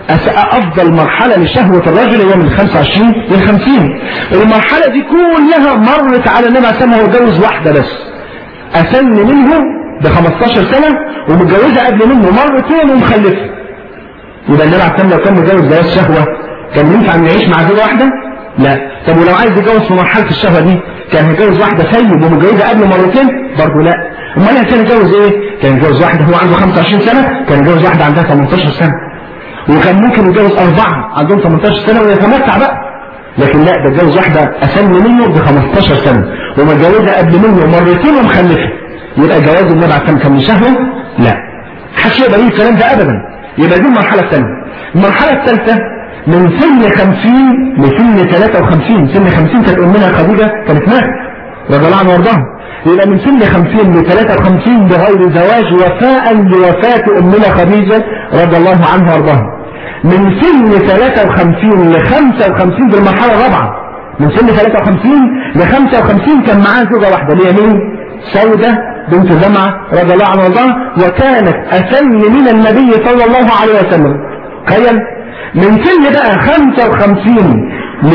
أفضل مرحلة لشهوة الرجل هي من 25 ل 50 المرحلة دي كلها مرت على النبي عليه السلام هو جوز واحدة بس أسن منه ب 15 سنة ومتجوزة قبل منه مرتين ومخلفة يبقى النبي عليه السلام لو كان متجوز جواز شهوة كان ينفع انه يعيش مع زوجة واحدة؟ لا طب ولو عايز يتجوز في مرحلة الشهوة دي كان هيتجوز واحدة سيد ومتجوزة قبل مرتين برضه لا امال كان يتجوز ايه؟ كان يتجوز واحدة هو عنده 25 سنة كان يتجوز واحدة عندها 18 سنة وكان ممكن يتجوز أربعة عندهم 18 سنة ويتمتع بقى لكن لا ده اتجوز واحدة أسن منه ب 15 سنة ومتجوزة قبل منه مرتين ومخلفة يبقى جواز النبي عليه الصلاة كان من شهوة؟ لا محدش يقدر يقول الكلام ده أبدا يبقى دي المرحلة الثانية المرحلة الثالثة من سن 50 لسن 53 سن 50 كانت أمنا خديجة كانت ماتت رضي الله عنها وارضاها يبقى من سن 50 ل 53 بغير زواج وفاء لوفاة أمنا خديجة رضي الله عنها وارضاها من سن 53 ل 55 دي المرحلة الرابعة من سن 53 ل 55 كان معاه زوجة واحدة اللي هي مين؟ سودة بنت زمعة رضي الله عنها وارضاها وكانت أسن من النبي صلى الله عليه وسلم تخيل من سن بقى 55 ل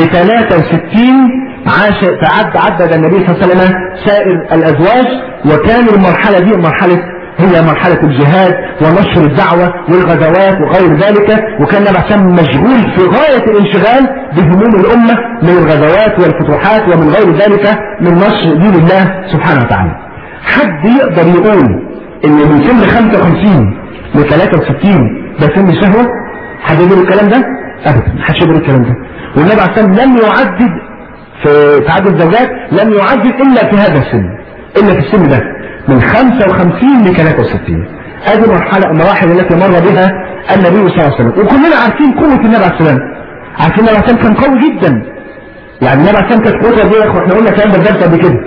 63 عاش تعد عدد النبي صلى الله عليه وسلم سائر الأزواج وكان المرحلة دي مرحلة هي مرحلة الجهاد ونشر الدعوة والغزوات وغير ذلك وكان النبي مشغول في غاية الانشغال بهموم الأمة من الغزوات والفتوحات ومن غير ذلك من نشر دين الله سبحانه وتعالى حد يقدر يقول ان من سن 55 ل 63 ده سن شهوة حد يقول الكلام ده ابدا محدش يقول الكلام ده والنبي عليه الصلاه لم يعدد في تعدد الزوجات لم يعدد الا في هذا السن الا في السن ده من 55 ل 63 ادي مرحله المراحل التي مر بها النبي صلى الله عليه وسلم وكلنا عارفين قوه النبي عليه السلام عارفين النبي عليه السلام كان قوي جدا يعني النبي عليه السلام كانت قوته دي يا اخو احنا قلنا الكلام ده الدرس قبل كده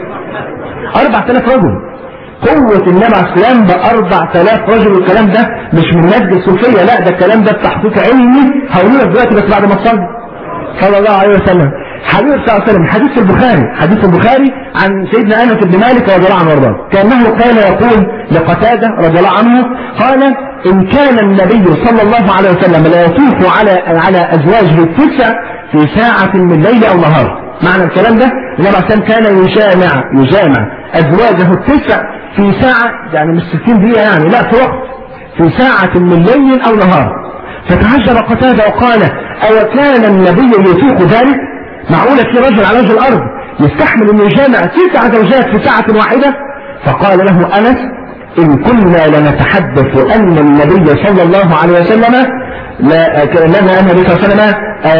4000 رجل قوة النبي عليه السلام ب 4000 رجل والكلام ده مش من مادة صوفية لا ده الكلام ده بتحقيق علمي هقول لك دلوقتي بس بعد ما تصلي صلى الله عليه وسلم حديث صلى الله عليه وسلم حديث البخاري حديث البخاري عن سيدنا انس بن مالك رضي الله عنه وارضاه كانه كان يقول لقتاده رضي الله عنه قال ان كان النبي صلى الله عليه وسلم لا يطوف على على ازواجه التسع في ساعة من الليل او نهار معنى الكلام ده النبي عليه كان يجامع يجامع ازواجه التسع في ساعة يعني مش 60 دقيقة يعني لا في وقت في ساعة من ليل او نهار فتعجب قتادة وقال أو كان النبي يطيق ذلك معقولة في رجل على وجه الأرض يستحمل أنه يجامع تسع زوجات في ساعة واحدة فقال له أنس إن كنا لنتحدث أن النبي صلى الله عليه وسلم لا لنا أن النبي صلى الله عليه وسلم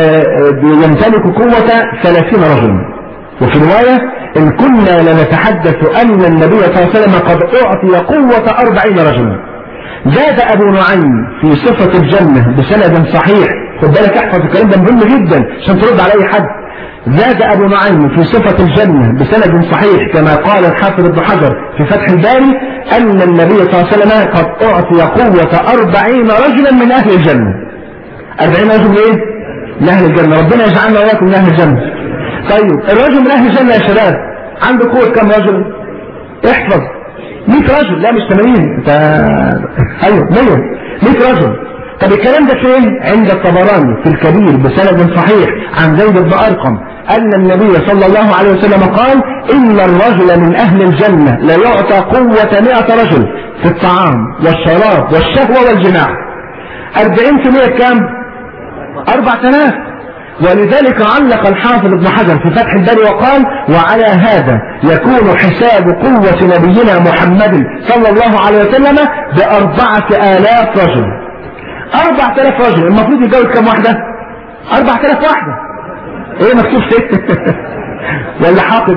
يمتلك قوة ثلاثين رجلا وفي رواية إن كنا لنتحدث أن النبي صلى الله عليه وسلم قد أعطي قوة أربعين رجلا زاد أبو نعيم في صفة الجنة بسند صحيح خد بالك احفظ الكلام ده مهم جدا عشان ترد على أي حد زاد أبو نعيم في صفة الجنة بسند صحيح كما قال الحافظ ابن حجر في فتح الباري أن النبي صلى الله عليه وسلم قد أعطي قوة أربعين رجلا من أهل الجنة أربعين رجل إيه؟ من أهل الجنة ربنا يجعلنا وإياكم من أهل الجنة طيب الرجل من أهل الجنة يا شباب عنده قوة كم رجل؟ احفظ 100 رجل لا مش 80 انت ايوه 100 100 رجل طب الكلام ده فين عند الطبراني في الكبير بسند صحيح عن زيد بن ارقم ان النبي صلى الله عليه وسلم قال ان الرجل من اهل الجنه لا يعطى قوه 100 رجل في الطعام والشراب والشهوه والجماع 40% كام 4000 ولذلك علق الحافظ ابن حجر في فتح الباري وقال وعلى هذا يكون حساب قوة نبينا محمد صلى الله عليه وسلم بأربعة آلاف رجل أربعة آلاف رجل المفروض يتجوز كم واحدة أربعة آلاف واحدة إيه مكتوب ست ولا حاقد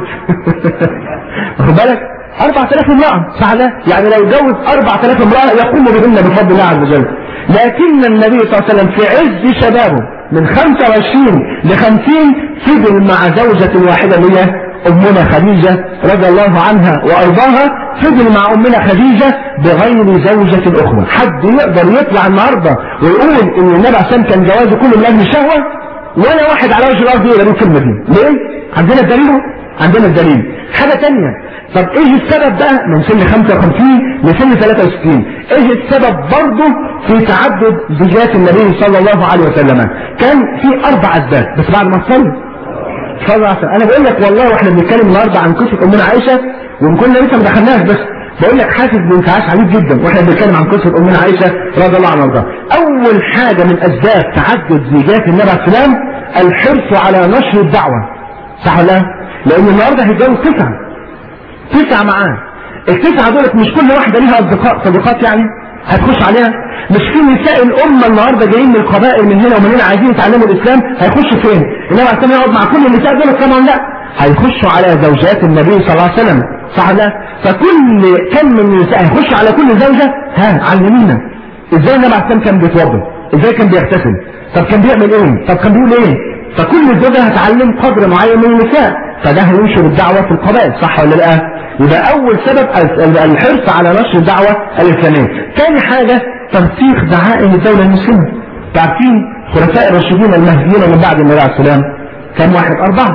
واخد بالك 4000 امرأة صح يعني لو جوز 4000 امرأة يقوم بهن بفضل الله عز وجل لكن النبي صلى الله عليه وسلم في عز شبابه من 25 ل 50 فضل مع زوجة واحدة اللي هي أمنا خديجة رضي الله عنها وأرضاها فضل مع أمنا خديجة بغير زوجة أخرى حد يقدر يطلع النهاردة ويقول إن النبي عليه الصلاة كان جوازه كله من أجل الشهوة ولا واحد على وجه الأرض يقدر الكلمة دي ليه؟ عندنا الدليل عندنا الدليل حاجة تانية طب ايه السبب بقى من سن 55 لسن 63 ايه السبب برضه في تعدد زوجات النبي صلى الله عليه وسلم كان في اربع اسباب بس بعد ما تصلي صلى الله عليه وسلم انا بقول لك والله واحنا بنتكلم النهارده عن قصه امنا عائشه وان كنا لسه ما دخلناش بس بقول لك حاسس بانتعاش عجيب جدا واحنا بنتكلم عن قصه امنا عائشه رضي الله عنها وارضاها اول حاجه من اسباب تعدد زوجات النبي عليه السلام الحرص على نشر الدعوه صح ولا لان النهارده هيتجوز تسعه تسعة معاه التسعة دولت مش كل واحدة ليها أصدقاء صديقات يعني هتخش عليها مش في نساء الأمة النهاردة جايين من القبائل من هنا ومن هنا عايزين يتعلموا الإسلام هيخشوا فين؟ إنما عشان يقعد مع كل النساء دولت طبعا لا هيخشوا على زوجات النبي صلى الله عليه وسلم صح لا؟ فكل كم من النساء هيخش على كل زوجة ها علمينا ازاي النبي عليه كان بيتوضا ازاي كان بيغتسل طب كان بيعمل ايه طب كان بيقول ايه فكل زوجة هتعلم قدر معين من النساء فده هينشر الدعوة في القبائل صح ولا لا يبقى اول سبب الحرص على نشر الدعوة الاسلامية ثاني حاجة ترسيخ دعائم الدولة المسلمة تعرفين خلفاء الراشدين المهديين من بعد النبي عليه السلام كم واحد اربعة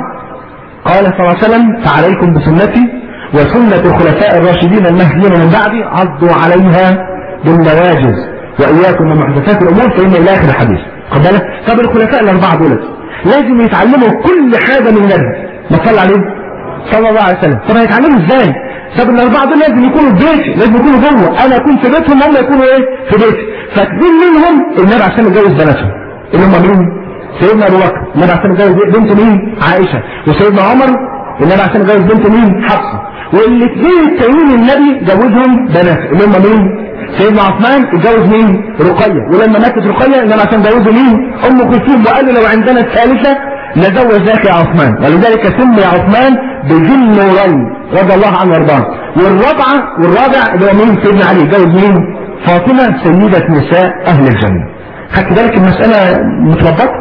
قال صلى الله عليه وسلم فعليكم بسنتي وسنة الخلفاء الراشدين المهديين من بعدي عضوا عليها بالنواجز واياكم من محدثات الامور فان الى اخر الحديث خد بالك طب الخلفاء الاربعة دولت لازم يتعلموا كل حاجة من النبي ما صلى عليه صلى الله عليه وسلم طب هيتعلموا ازاي طب الاربعه دول لازم يكونوا في بيتي لازم يكونوا جوه انا اكون في بيتهم هم يكونوا ايه في بيتي فاثنين منهم النبي عشان يتجوز بناتهم اللي هم مين سيدنا ابو بكر النبي عشان يتجوز بنت مين عائشه وسيدنا عمر النبي عشان يتجوز بنت مين حفصه والاثنين التانيين النبي جوزهم بنات اللي هم مين سيدنا عثمان اتجوز مين رقيه ولما ماتت رقيه النبي عشان جوزه مين ام كلثوم وقال له لو عندنا الثالثه لزوجناك يا عثمان ولذلك سمي عثمان بذي النورين رضي الله عنه وارضاه والرابعه والرابع اللي هو مين سيدنا علي جوز مين فاطمه سيده نساء اهل الجنه خدت بالك المساله متربطه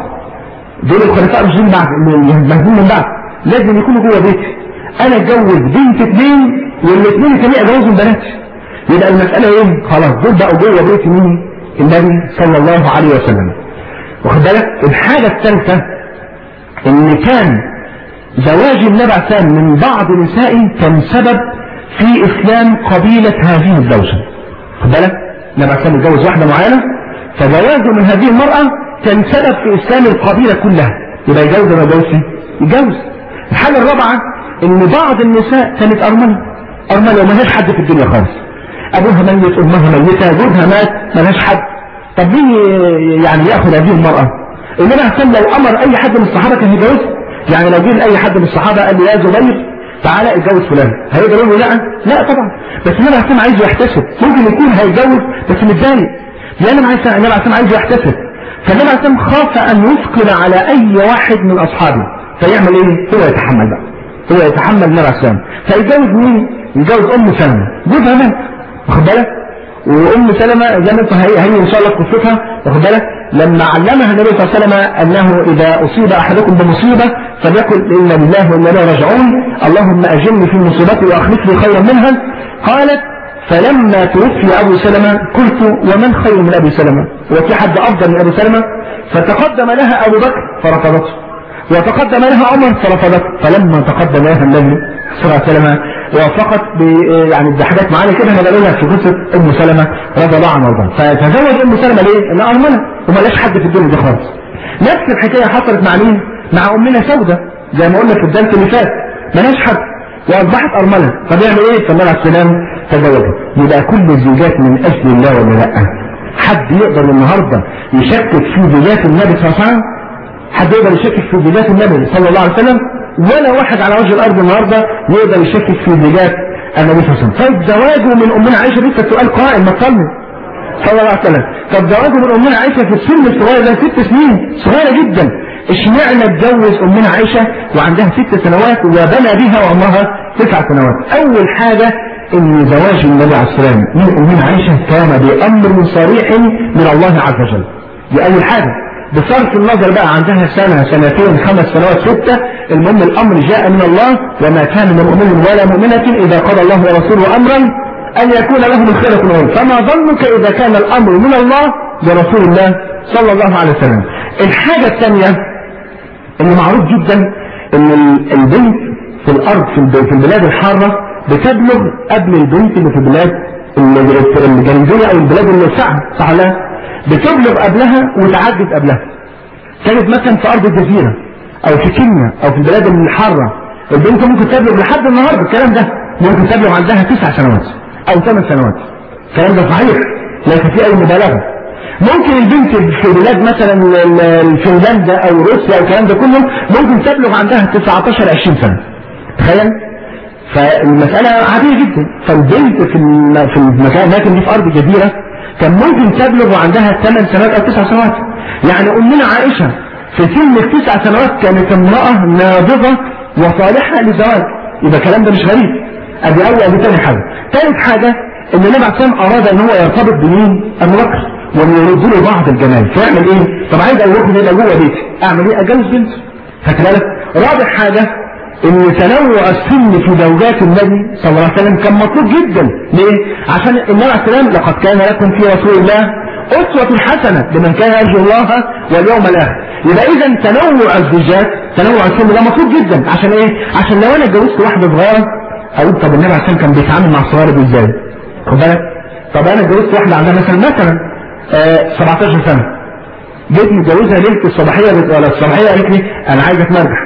دول الخلفاء الراشدين بعد المهديين من بعد لازم يكونوا جوه بيتي انا اتجوز بنت اثنين والاثنين الثانيين اتجوزهم بناتي يبقى المساله ايه خلاص دول بقوا جوه بيت مين النبي صلى الله عليه وسلم واخد بالك الحاجه الثالثه ان كان زواج النبي عليه من بعض نسائه كان سبب في اسلام قبيلة هذه الزوجة خد بالك النبي عليه يتجوز واحدة معينة فزواجه من هذه المرأة كان سبب في اسلام القبيلة كلها يبقى يجوز ولا يجوز يجوز الحاجة الرابعة ان بعض النساء كانت ارملة ارملة وما لهاش حد في الدنيا خالص ابوها ميت امها ميتة جوزها مات ما لهاش حد طب مين يعني ياخذ هذه المرأة النبي عليه لو امر اي حد من الصحابه كان يتجوزها يعني لو جه لاي حد من الصحابه قال له يا زبير تعالى اتجوز فلان هيقدر يقول له لا لا طبعا بس النبي عليه عايزه يحتسب ممكن يكون هيتجوز بس متضايق لان النبي عليه النبي عليه عايزه يحتسب فالنبي عليه خاف ان يثقل على اي واحد من اصحابه فيعمل ايه هو يتحمل بقى هو يتحمل النبي عليه فيتجوز مين يتجوز ام سلمى جوزها مات واخد بالك وام سلمة زي ما انت هي, هي ان شاء الله قصتها واخد بالك لما علمها النبي صلى الله عليه وسلم انه اذا اصيب احدكم بمصيبه فليقل انا لله وانا اليه راجعون اللهم اجرني في مصيبتي واخلف لي خيرا منها قالت فلما توفي ابو سلمة قلت ومن خير من ابي سلمة وفي حد افضل من ابي سلمة فتقدم لها ابو بكر فرفضته وتقدم لها عمر فرفضته فلما تقدم لها النبي صلى الله عليه وسلم وافقت ب يعني بحاجات معانا كده انا بقولها في قصه ام سلمة رضي الله عنها وارضاها فتزوج ام سلمة ليه؟ انها ارمله وملاش حد في الدنيا دي خالص نفس الحكايه حصلت مع مين؟ مع امنا سوده زي ما قلنا في الدرس اللي فات ملاش حد واصبحت ارمله فبيعمل ايه؟ صلى الله عليه وسلم تزوجها يبقى كل الزوجات من اجل الله ولا لا؟ حد يقدر النهارده يشكك في زوجات النبي صلى الله عليه وسلم؟ حد يقدر يشكك في زيجات النبي صلى الله عليه وسلم ولا واحد على وجه الارض النهارده يقدر يشكك في زيجات النبي صلى الله عليه وسلم طيب زواجه من امنا عائشه لسه السؤال قائم ما تصلي صلى الله عليه وسلم طب زواجه من امنا عائشه في السن الصغير ده ست سنين صغيره جدا اشمعنى اتجوز امنا عائشه وعندها ست سنوات وبنى بها وعمرها تسع سنوات اول حاجه ان زواج النبي عليه السلام من امنا عائشه كان بامر صريح من الله عز وجل دي اول حاجه بصرف النظر بقى عندها سنة سنتين خمس سنوات ستة المهم الأمر جاء من الله وما كان من مؤمن ولا مؤمنة إذا قضى الله ورسوله أمرا أن يكون لهم الخيرة منهم فما ظنك إذا كان الأمر من الله برسول الله صلى الله عليه وسلم الحاجة الثانية اللي معروف جدا ان البنت في الارض في البلاد الحارة بتبلغ قبل البنت اللي في البلاد الجنوبية او البلاد الواسعة صح لا بتبلغ قبلها وتعدد قبلها كانت مثلا في ارض الجزيرة او في كينيا او في البلاد الحارة البنت ممكن تبلغ لحد النهاردة الكلام ده ممكن تبلغ عندها تسع سنوات او ثمان سنوات الكلام ده صحيح ليس فيه اي مبالغة ممكن البنت في بلاد مثلا فنلندا او روسيا او الكلام ده كله ممكن تبلغ عندها 19 20 سنه تخيل فالمسألة عادية جدا فالبنت في في المكان لكن دي في أرض جزيرة كان ممكن تبلغ وعندها 8 سنوات أو 9 سنوات يعني أمنا عائشة في سن التسع سنوات كانت امرأة ناضجة وصالحة للزواج يبقى الكلام ده مش غريب ادي اول ادي تاني حاجة ثالث حاجة ان النبي عليه الصلاة اراد ان هو يرتبط بمين؟ ابو بكر وان يرد له بعض الجمال فيعمل ايه؟ طب عايز اروح يبقى جوه بيتي اعمل ايه؟ اتجوز بنت خدت بالك؟ رابع حاجة ان تنوع السن في زوجات النبي صلى الله عليه وسلم كان مطلوب جدا ليه؟ عشان النبي عليه السلام لقد كان لكم في رسول الله أسوة حسنة لمن كان يرجو الله واليوم الآخر يبقى إذا تنوع الزوجات تنوع السن ده مطلوب جدا عشان إيه؟ عشان لو أنا اتجوزت واحدة صغيرة أقول طب النبي عليه السلام كان بيتعامل مع الصغار دي إزاي؟ خد بالك؟ طب أنا اتجوزت واحدة عندها مثلا مثلا آه 17 سنة جيت متجوزها ليلة الصباحية ولا الصباحية قالت لي أنا عايز أتمرجح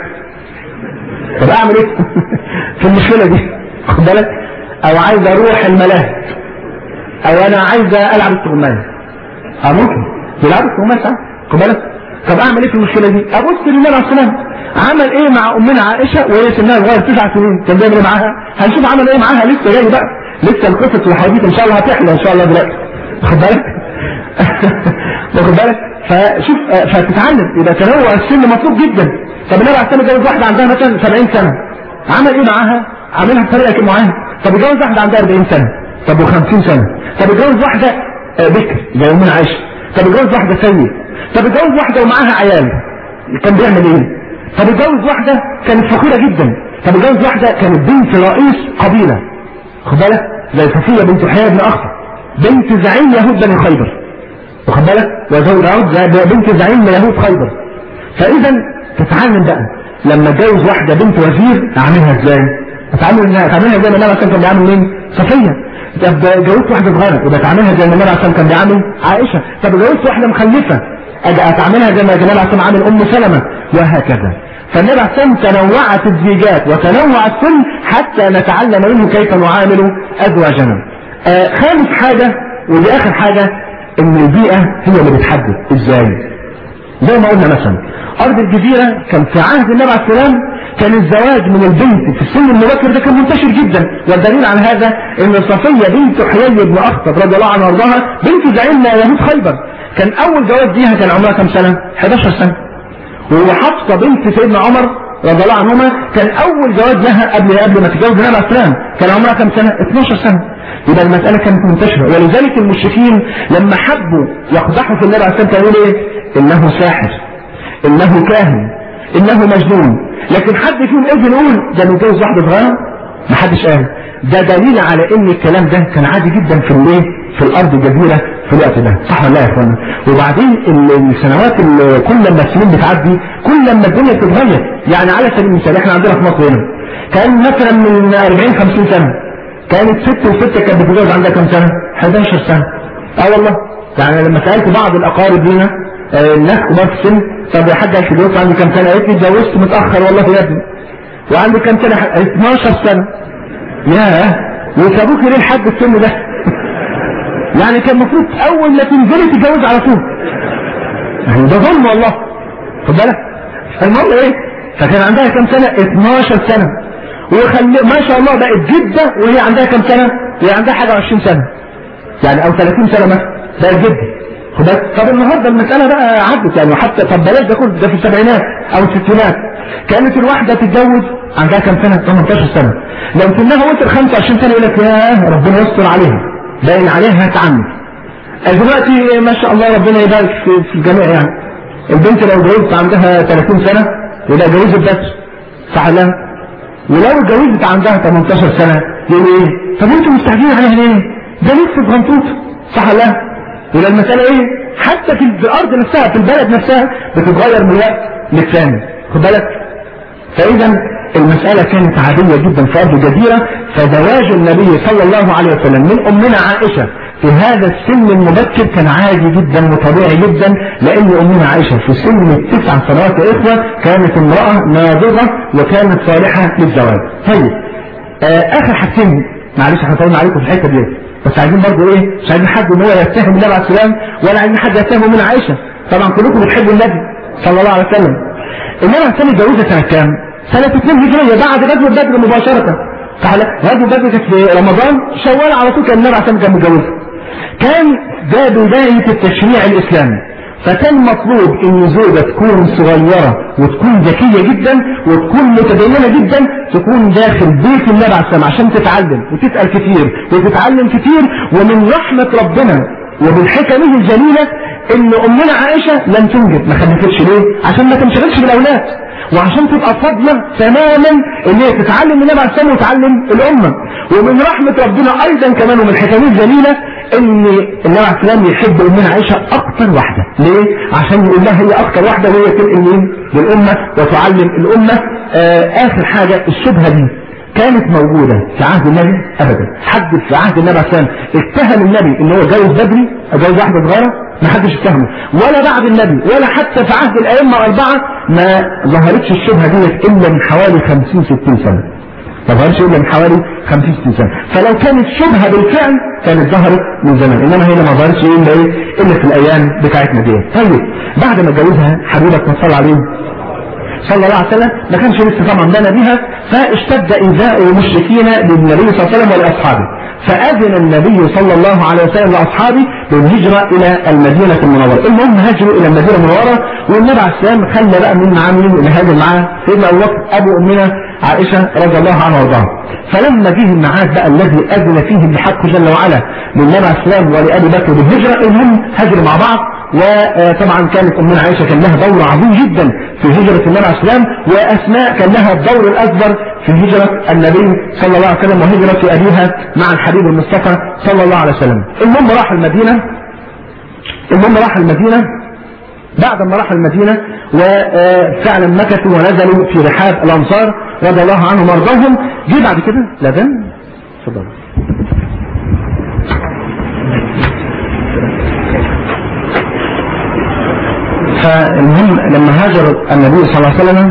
طب أعمل إيه؟ في المشكلة دي خد بالك؟ أو عايز أروح الملاهي أو أنا عايز ألعب التغماية اه ممكن يلعبوا التهمات ساعات خد بالك طب اعمل ايه في المشكله دي ابص للنبي عليه السلام عمل ايه مع امنا عائشه وهي سنها صغير تسع سنين كان بيعمل ايه معاها هنشوف عمل ايه معاها لسه جاي بقى لسه القصص والحديث ان شاء الله هتحلى ان شاء الله دلوقتي واخد بالك واخد بالك فشوف فتتعلم يبقى تنوع السن مطلوب جدا طب النبي عليه السلام اتجوز واحده عندها مثلا 70 سنه عمل ايه معاها عاملها بطريقه معينه طب اتجوز واحده عندها 40 سنه طب و50 سنه طب اتجوز واحده بكر زي امنا عائشه طب اتجوز واحده سيد طب اتجوز واحده ومعاها عيال كان بيعمل ايه طب اتجوز واحده كانت فقيره جدا طب اتجوز واحده كانت بنت رئيس قبيله خد بالك زي صفيه بنت حياه بن اخطر بنت زعيم يهود بني خيبر واخد بالك وزوج داود بنت زعيم يهود خيبر فاذا تتعلم بقى لما اتجوز واحده بنت وزير اعملها ازاي اتعامل اتعاملها زي ما النبي كان بيعمل مين صفيه طب جوزت واحدة صغيرة يبقى تعملها زي ما النبي عليه كان بيعمل عائشة طب جوزت واحدة مخلفة اتعاملها زي ما النبي عليه عامل ام سلمة وهكذا فالنبي عليه تنوعت الزيجات وتنوع السن حتى نتعلم منه كيف نعامل ازواجنا آه خامس حاجة ودي اخر حاجة ان البيئة هي اللي بتحدد ازاي زي ما قلنا مثلا ارض الجزيرة كان في عهد النبي عليه السلام كان الزواج من البنت في السن المبكر ده كان منتشر جدا والدليل على هذا ان صفية بنت حيي بن اخطب رضي الله عنها وارضاها بنت زعيم يهود خيبر كان اول زواج ليها كان عمرها كم سنة 11 سنة وحفصة بنت سيدنا عمر رضي الله عنهما كان اول زواج لها قبل قبل ما تتجوز النبي عليه السلام كان عمرها كم سنة 12 سنة يبقى المسألة كانت منتشرة ولذلك المشركين لما حبوا يقدحوا في النبي عليه السلام كانوا يقولوا ايه انه ساحر انه كاهن انه مجنون لكن حد فيهم اذن يقول ده متجوز واحده صغيره ما حدش قال ده دليل على ان الكلام ده كان عادي جدا في الايه في الارض الجزيره في الوقت ده صح ولا لا يا اخوانا وبعدين السنوات كل لما السنين بتعدي كل لما الدنيا بتتغير يعني على سبيل المثال احنا عندنا في مصر هنا كان مثلا من 40 50 سنه كانت ست وست كانت بتتجوز عندها كم سنه 11 سنه اه والله يعني لما سالت بعض الاقارب لينا الناس كبار في السن طب يا حاج اتجوزت عندي كام سنه قالت لي اتجوزت متاخر والله يا ابني وعندي كام سنه 12 سنه ياه وسابوك ليه لحد السن ده يعني كان المفروض اول ما تنزلي تتجوز على طول يعني ده ظلم والله خد بالك المهم ايه فكان عندها كم سنة 12 سنة وخلي ما شاء الله بقت جدة وهي عندها كم سنة وهي عندها حاجة 20 سنة يعني او 30 سنة مثلا بقت جدة خد بالك؟ طب النهارده المسألة بقى عدت يعني حتى طب بلاش ده كله ده في السبعينات او الستينات كانت الواحدة تتجوز عندها كم سنة 18 سنة لو سنها وصل 25 سنة يقول لك يا ربنا يستر عليها باين عليها هتعنف دلوقتي ما شاء الله ربنا يبارك في, في الجميع يعني البنت لو جوزت عندها 30 سنة يبقى جوزت بس صح لا ولو اتجوزت عندها 18 سنة يقول ايه طب انتوا مستعجلين عليها ليه ده لسه صغنطوط صح لا يبقى المسألة ايه حتى في الارض نفسها في البلد نفسها بتتغير من وقت للثاني خد بالك فاذا المسألة كانت عادية جدا في أرض جزيرة فزواج النبي صلى الله عليه وسلم من أمنا عائشة في هذا السن المبكر كان عادي جدا وطبيعي جدا لأن أمنا عائشة في سن التسع سنوات يا إخوة كانت امرأة ناضجة وكانت صالحة للزواج طيب آه آخر حاجتين معلش احنا طولنا عليكم في الحتة دي بس عايزين برضه ايه مش عايزين حد ان هو يتهم النبي عليه السلام ولا عايزين حد يتهم من عائشة طبعا كلكم بتحبوا النبي صلى الله عليه وسلم النبي عليه السلام اتجوزها سنة كام؟ سنة 2 هجرية بعد غزوة بدر مباشرة تعالى غزوة بدر كانت في رمضان شوال على طول كان النبي عليه السلام كان متجوزها كان ده بداية التشريع الإسلامي فكان مطلوب ان زوجة تكون صغيرة وتكون ذكية جدا وتكون متدينة جدا تكون داخل بيت النبي عليه السلام عشان تتعلم وتسأل كتير وتتعلم كتير ومن رحمة ربنا ومن حكمه الجليلة ان امنا عائشة لم تنجب ما خلفتش ليه عشان ما تنشغلش بالاولاد وعشان تبقى فاضلة تماما ان هي تتعلم النبي عليه السلام وتعلم الامة ومن رحمة ربنا ايضا كمان ومن حكمه الجليلة ان النبي عليه السلام يحب امنا عائشة اكتر واحدة ليه عشان يقول لها هي اكتر واحدة وهي تنقل مين للامة وتعلم الامة آه اخر حاجة الشبهة دي كانت موجودة في عهد النبي ابدا حد في عهد النبي عليه السلام اتهم النبي ان هو جوز بدري جوز واحدة صغيرة ما حدش اتهمه ولا بعد النبي ولا حتى في عهد الائمة اربعة ما ظهرتش الشبهة دي الا من حوالي 50 60 سنة ما ظهرش الا من حوالي 50 60 سنة فلو كانت شبهة بالفعل كانت ظهرت من زمان انما هي ما ظهرتش الا ايه الا في الايام بتاعتنا دي طيب بعد ما اتجوزها حبيبك ما صلى عليه صلى الله عليه وسلم ما كانش لسه طبعا بنى بها فاشتد ايذاء المشركين للنبي صلى الله عليه وسلم ولاصحابه فاذن النبي صلى الله عليه وسلم لاصحابه بالهجره الى المدينه المنوره المهم هاجروا الى المدينه المنوره والنبي عليه السلام خلى بقى من معاه مين اللي هاجر معاه سيدنا ابو بكر ابو امنا عائشه رضي الله عنها وارضاها فلما جه الميعاد بقى الذي اذن فيه بحق جل وعلا للنبي عليه السلام ولابي بكر بالهجره المهم هاجروا مع بعض وطبعا كانت امنا عائشه كان لها دور عظيم جدا في هجره النبي عليه السلام واسماء كان لها الدور الاكبر في هجره النبي صلى الله عليه وسلم وهجره ابيها مع الحبيب المصطفى صلى الله عليه وسلم المهم راح المدينه المهم راح المدينه بعد ما راح المدينة وفعلا مكثوا ونزلوا في رحاب الأنصار رضي الله عنهم وارضاهم جه بعد كده لبن تفضل فالمهم لما هاجر النبي صلى الله عليه وسلم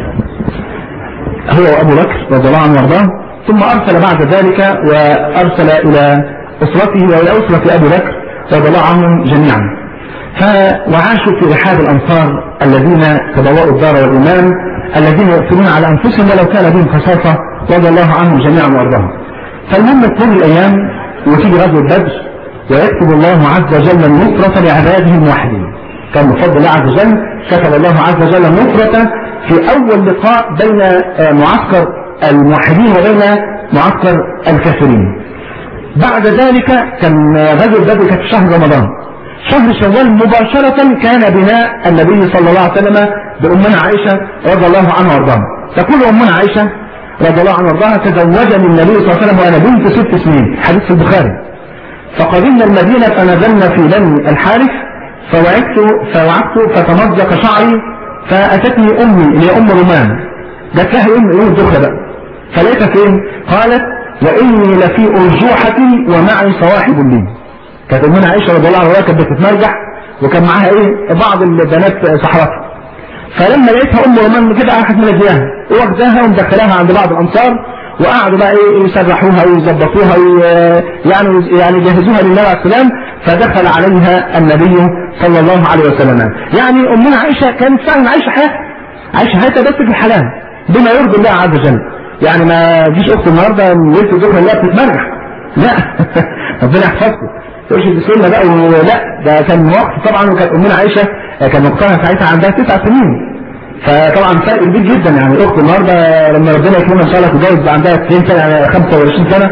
هو وابو بكر رضي الله عنه وارضاه ثم ارسل بعد ذلك وارسل الى اسرته والى اسره ابي بكر رضي الله عنهم جميعا وعاشوا في رحاب الانصار الذين تبوأوا الدار والايمان الذين يؤثرون على انفسهم ولو كان بهم خصاصه رضي الله عنهم جميعا وارضاهم فالمهم تمر الايام وتيجي غزوه بدر ويكتب الله عز وجل النصرة لعباده الموحدين كان بفضل الله عز وجل كتب الله عز وجل النصرة في أول لقاء بين معسكر الموحدين وبين معسكر الكافرين بعد ذلك كان غزوة بدر كانت في شهر رمضان شهر شوال مباشرة كان بناء النبي صلى الله عليه وسلم بأمنا عائشة رضي الله عنها وارضاها تقول أمنا عائشة رضي الله عنها وارضاها تزوجني النبي صلى الله عليه وسلم وأنا بنت ست سنين حديث في البخاري فقدمنا المدينة فنزلنا في بني الحارث فوعدت فوعدت فتمزق شعري فأتتني أمي اللي هي أم رومان جات لها يوم يوم الدخلة بقى فلقيتها فين؟ قالت وإني لفي أرجوحتي ومعي صواحب لي كانت أمنا عائشة رضي الله عنها كانت بتتمرجح وكان معاها إيه بعض البنات صحراتها فلما لقيتها أم رومان كده راحت منزلاها واخداها ومدخلاها عند بعض الأنصار وقعدوا بقى ايه يسرحوها ويظبطوها يعني يعني يجهزوها لله عليه السلام فدخل عليها النبي صلى الله عليه وسلم يعني امنا عائشه كانت فعلا عايشه حياه عايشه حياتها بس في الحلال بما يرضي الله عز وجل يعني ما تجيش اخت النهارده ليله الظهر لا بتتمرح لا ربنا يحفظكم تقولش بسم الله بقى لا ده كان وقت طبعا وكانت امنا عائشه كان وقتها ساعتها عندها تسع سنين فطبعا فرق كبير جدا يعني الاخت النهارده لما ربنا يكرمها ان شاء الله تتجوز عندها 20 سنه يعني 25 سنه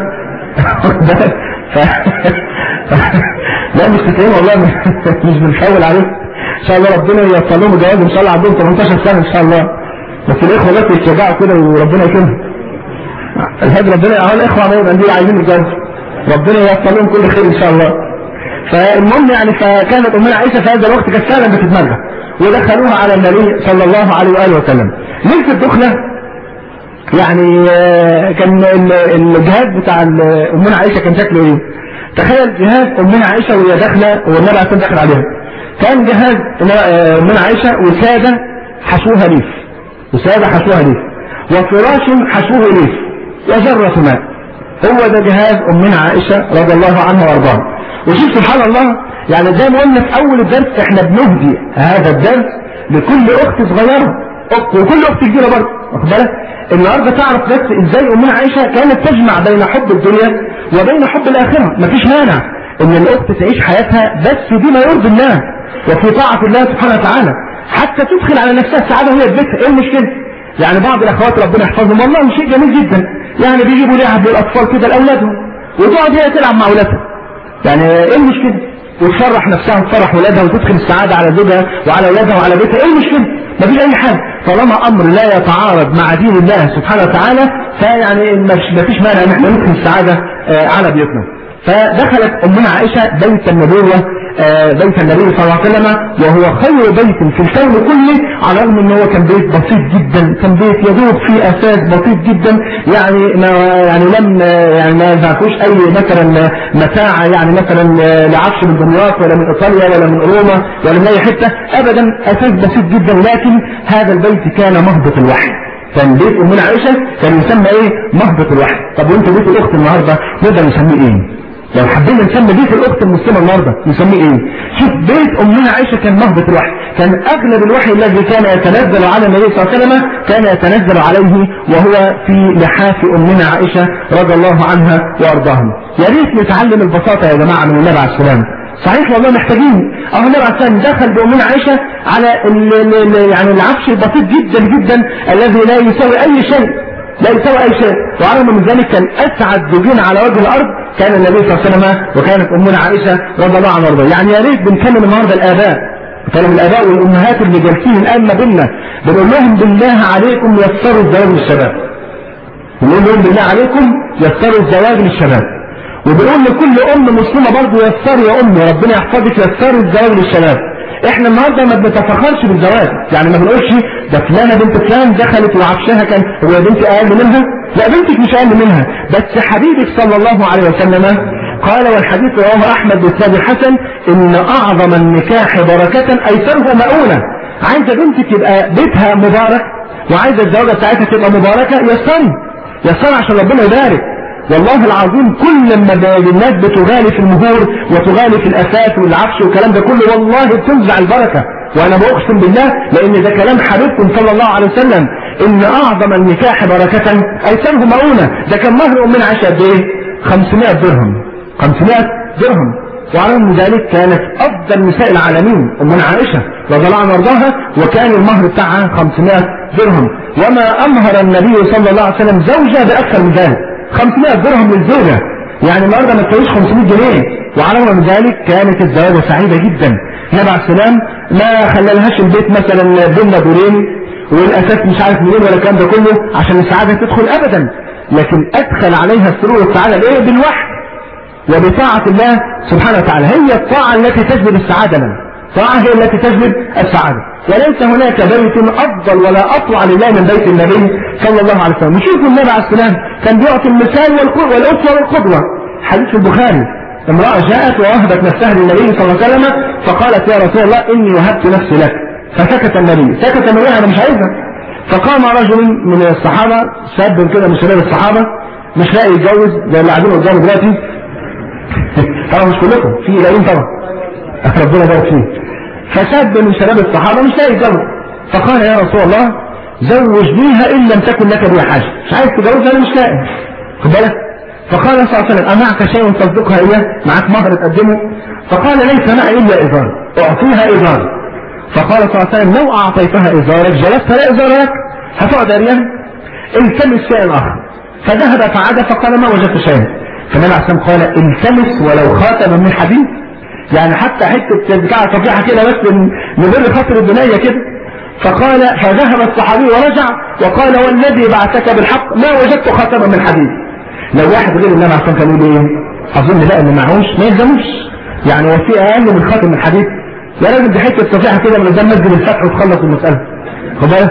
ف... لا مش 90 والله مش بنحول عليك ان شاء الله ربنا ييسر لهم الجواز ان شاء الله عندهم 18 سنه ان شاء الله بس الاخوه بس يتشجعوا كده وربنا يكرمهم الهدى ربنا اهو الاخوه عمالين دول عايزين يتجوزوا ربنا ييسر لهم كل خير ان شاء الله فالمهم يعني فكانت امنا عائشه في هذا الوقت كانت فعلا بتتمرجع ودخلوها على النبي صلى الله عليه واله وسلم ليله الدخله يعني كان الجهاز بتاع امنا عائشه كان شكله ايه؟ تخيل جهاز امنا عائشه وهي داخله والنبي عليه داخل عليها كان جهاز امنا عائشه وساده حشوها ليف وساده حشوها ليف وفراش حشوه ليف وجرة ماء هو ده جهاز امنا عائشه رضي الله عنها وارضاها وشوف سبحان الله يعني زي ما قلنا في اول الدرس احنا بنهدي هذا الدرس لكل اخت صغيره اخت وكل اخت كبيره برضه واخد بالك النهارده تعرف بس ازاي امنا عائشه كانت تجمع بين حب الدنيا وبين حب الاخره مفيش مانع ان الاخت تعيش حياتها بس بما يرضي الله وفي طاعه الله سبحانه وتعالى حتى تدخل على نفسها السعاده وهي في بيتها ايه المشكله؟ يعني بعض الاخوات ربنا يحفظهم والله شيء جميل جدا يعني بيجيبوا لعب للاطفال كده لاولادهم وتقعد هي تلعب مع اولادها يعني ايه المشكله؟ وتفرح نفسها وتفرح ولادها وتدخل السعادة على زوجها وعلى اولادها وعلى بيتها ايه المشكلة مفيش اي حاجة طالما امر لا يتعارض مع دين الله سبحانه وتعالى فيعني مفيش مانع ان احنا ندخل السعادة على بيوتنا فدخلت امنا عائشة بيت النبوة بيت النبي صلى الله عليه وسلم وهو خير بيت في الكون كله على الرغم ان هو كان بيت بسيط جدا كان بيت يدوب فيه اساس بسيط جدا يعني ما يعني لم يعني ما فيهوش اي مثلا متاع يعني مثلا لعفش من دمياط ولا من ايطاليا ولا من روما ولا من اي حته ابدا اساس بسيط جدا لكن هذا البيت كان مهبط الوحي كان بيت امنا عائشه كان يسمى ايه مهبط الوحي طب وانت بيت الاخت النهارده نقدر نسميه ايه لو حبينا نسمي بيت الاخت المسلمه النهارده نسميه ايه؟ شوف بيت امنا عائشه كان مهبط الوحي، كان اغلب الوحي الذي كان يتنزل على النبي صلى الله عليه وسلم كان يتنزل عليه وهو في لحاف امنا عائشه رضي الله عنها وارضاها. يا ريت نتعلم البساطه يا جماعه من النبي عليه السلام. صحيح والله محتاجين اهو النبي عليه السلام دخل بامنا عائشه على ال ال يعني العفش البسيط جدا جدا الذي لا يساوي اي شيء لا يساوي اي شيء وعلى من ذلك كان اسعد زوجين على وجه الارض كان النبي صلى الله عليه وسلم وكانت امنا عائشه رضي الله عنها وارضاها يعني يا ريت بنكلم النهارده الاباء بنكلم الاباء والامهات اللي جالسين الان ما بينا بنقول لهم بالله عليكم يسروا الزواج للشباب بنقول لهم بالله عليكم يسروا الزواج للشباب وبنقول لكل ام مسلمه برضه يسروا يا امي ربنا يحفظك يسروا الزواج للشباب احنا النهارده ما بنتفخرش بالزواج يعني ما بنقولش ده فلانه بنت فلان دخلت وعفشها كان هو بنتي اقل منها لا بنتك مش اقل منها بس حبيبك صلى الله عليه وسلم قال والحديث رواه احمد بن الحسن ان اعظم النكاح بركه ايسره مؤونه عايزه بنتك يبقى بيتها مبارك وعايزه الزواجه بتاعتها تبقى مباركه يسري يسري عشان ربنا يبارك والله العظيم كل ما الناس بتغالي في المهور وتغالي في الاساس والعفش والكلام ده كله والله بتنزع البركه وانا بقسم بالله لان ده كلام حبيبكم صلى الله عليه وسلم ان اعظم النكاح بركه ايسره مؤونه ده كان مهر امنا عائشه قد ايه 500 درهم 500 درهم وعلى ذلك كانت افضل نساء العالمين امنا عائشه رضي الله عنها وارضاها وكان المهر بتاعها 500 درهم وما امهر النبي صلى الله عليه وسلم زوجها باكثر من ذلك 500 درهم للزوجة يعني النهارده ما تساويش 500 جنيه وعلى رغم ذلك كانت الزواجة سعيدة جدا النبي عليه السلام ما خلالهاش البيت مثلا بينا دورين والاساس مش عارف منين ولا الكلام ده كله عشان السعادة تدخل ابدا لكن ادخل عليها السرور والسعادة بايه بالوحي وبطاعة الله سبحانه وتعالى هي الطاعة التي تجلب السعادة لنا الطاعة هي التي تجلب السعادة وليس هناك بيت أفضل ولا أطلع لله من بيت النبي صلى الله عليه وسلم نشوف النبي عليه السلام كان بيعطي المثال والأسوة والقدوة حديث البخاري امرأة جاءت ووهبت نفسها للنبي صلى الله عليه وسلم فقالت يا رسول الله إني وهبت نفسي لك فسكت النبي سكت النبي أنا مش عايزها فقام رجل من الصحابة شاب كده من شباب الصحابة مش لاقي يتجوز ده اللي قاعدين قدامه دلوقتي طبعا مش كلكم في لاقيين طبعا ربنا يبارك فيه فشاب من شباب الصحابة مش لاقي يتجوز فقال يا رسول الله زوجنيها إن لم تكن لك بها حاجة مش عايز تجوزها أنا مش لاقي خد بالك فقال صلى الله عليه وسلم أمعك شيء تصدقها إياه معك مهر تقدمه فقال ليس معي إلا إزار أعطيها إزار فقال صلى الله عليه وسلم لو أعطيتها إزارك جلست لا إزار لك هتقعد أريان التمس شيئا آخر فذهب فعاد فقال ما وجدت شيئا فالنبي عليه الصلاة قال التمس ولو خاتما من حديد يعني حتى حتة بتاع صفيحة كده بس نبر خاطر الدنيا كده فقال فذهب الصحابي ورجع وقال والذي بعثك بالحق ما وجدت خاتما من حديد لو واحد غير النبي عليه الصلاة كان يقول ايه اظن بقى ان معهوش ما يلزموش يعني هو في اقل من خاتم من حديد يا راجل دي حته صفيحه كده من قدام مسجد الفتح وتخلص المساله خد بالك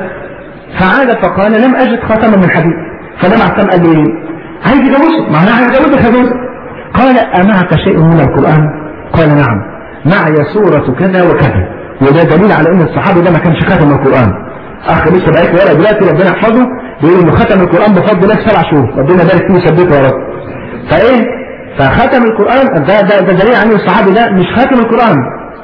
فعاد فقال لم اجد خاتما من حديد فلما اعتم قال لي عايز يجوزه ما انا عايز اجوزك هجوزك قال امعك شيء من القران قال نعم معي سوره كذا وكذا وده دليل على ان الصحابي ده ما كانش خاتم القران اخ لسه بقيت ورقه دلوقتي ربنا يحفظه بيقول انه ختم القران بفضل الله سبع شهور ربنا يبارك فيه ويثبته يا رب فايه فختم القران ده ده, ده دليل على ان الصحابي ده مش خاتم القران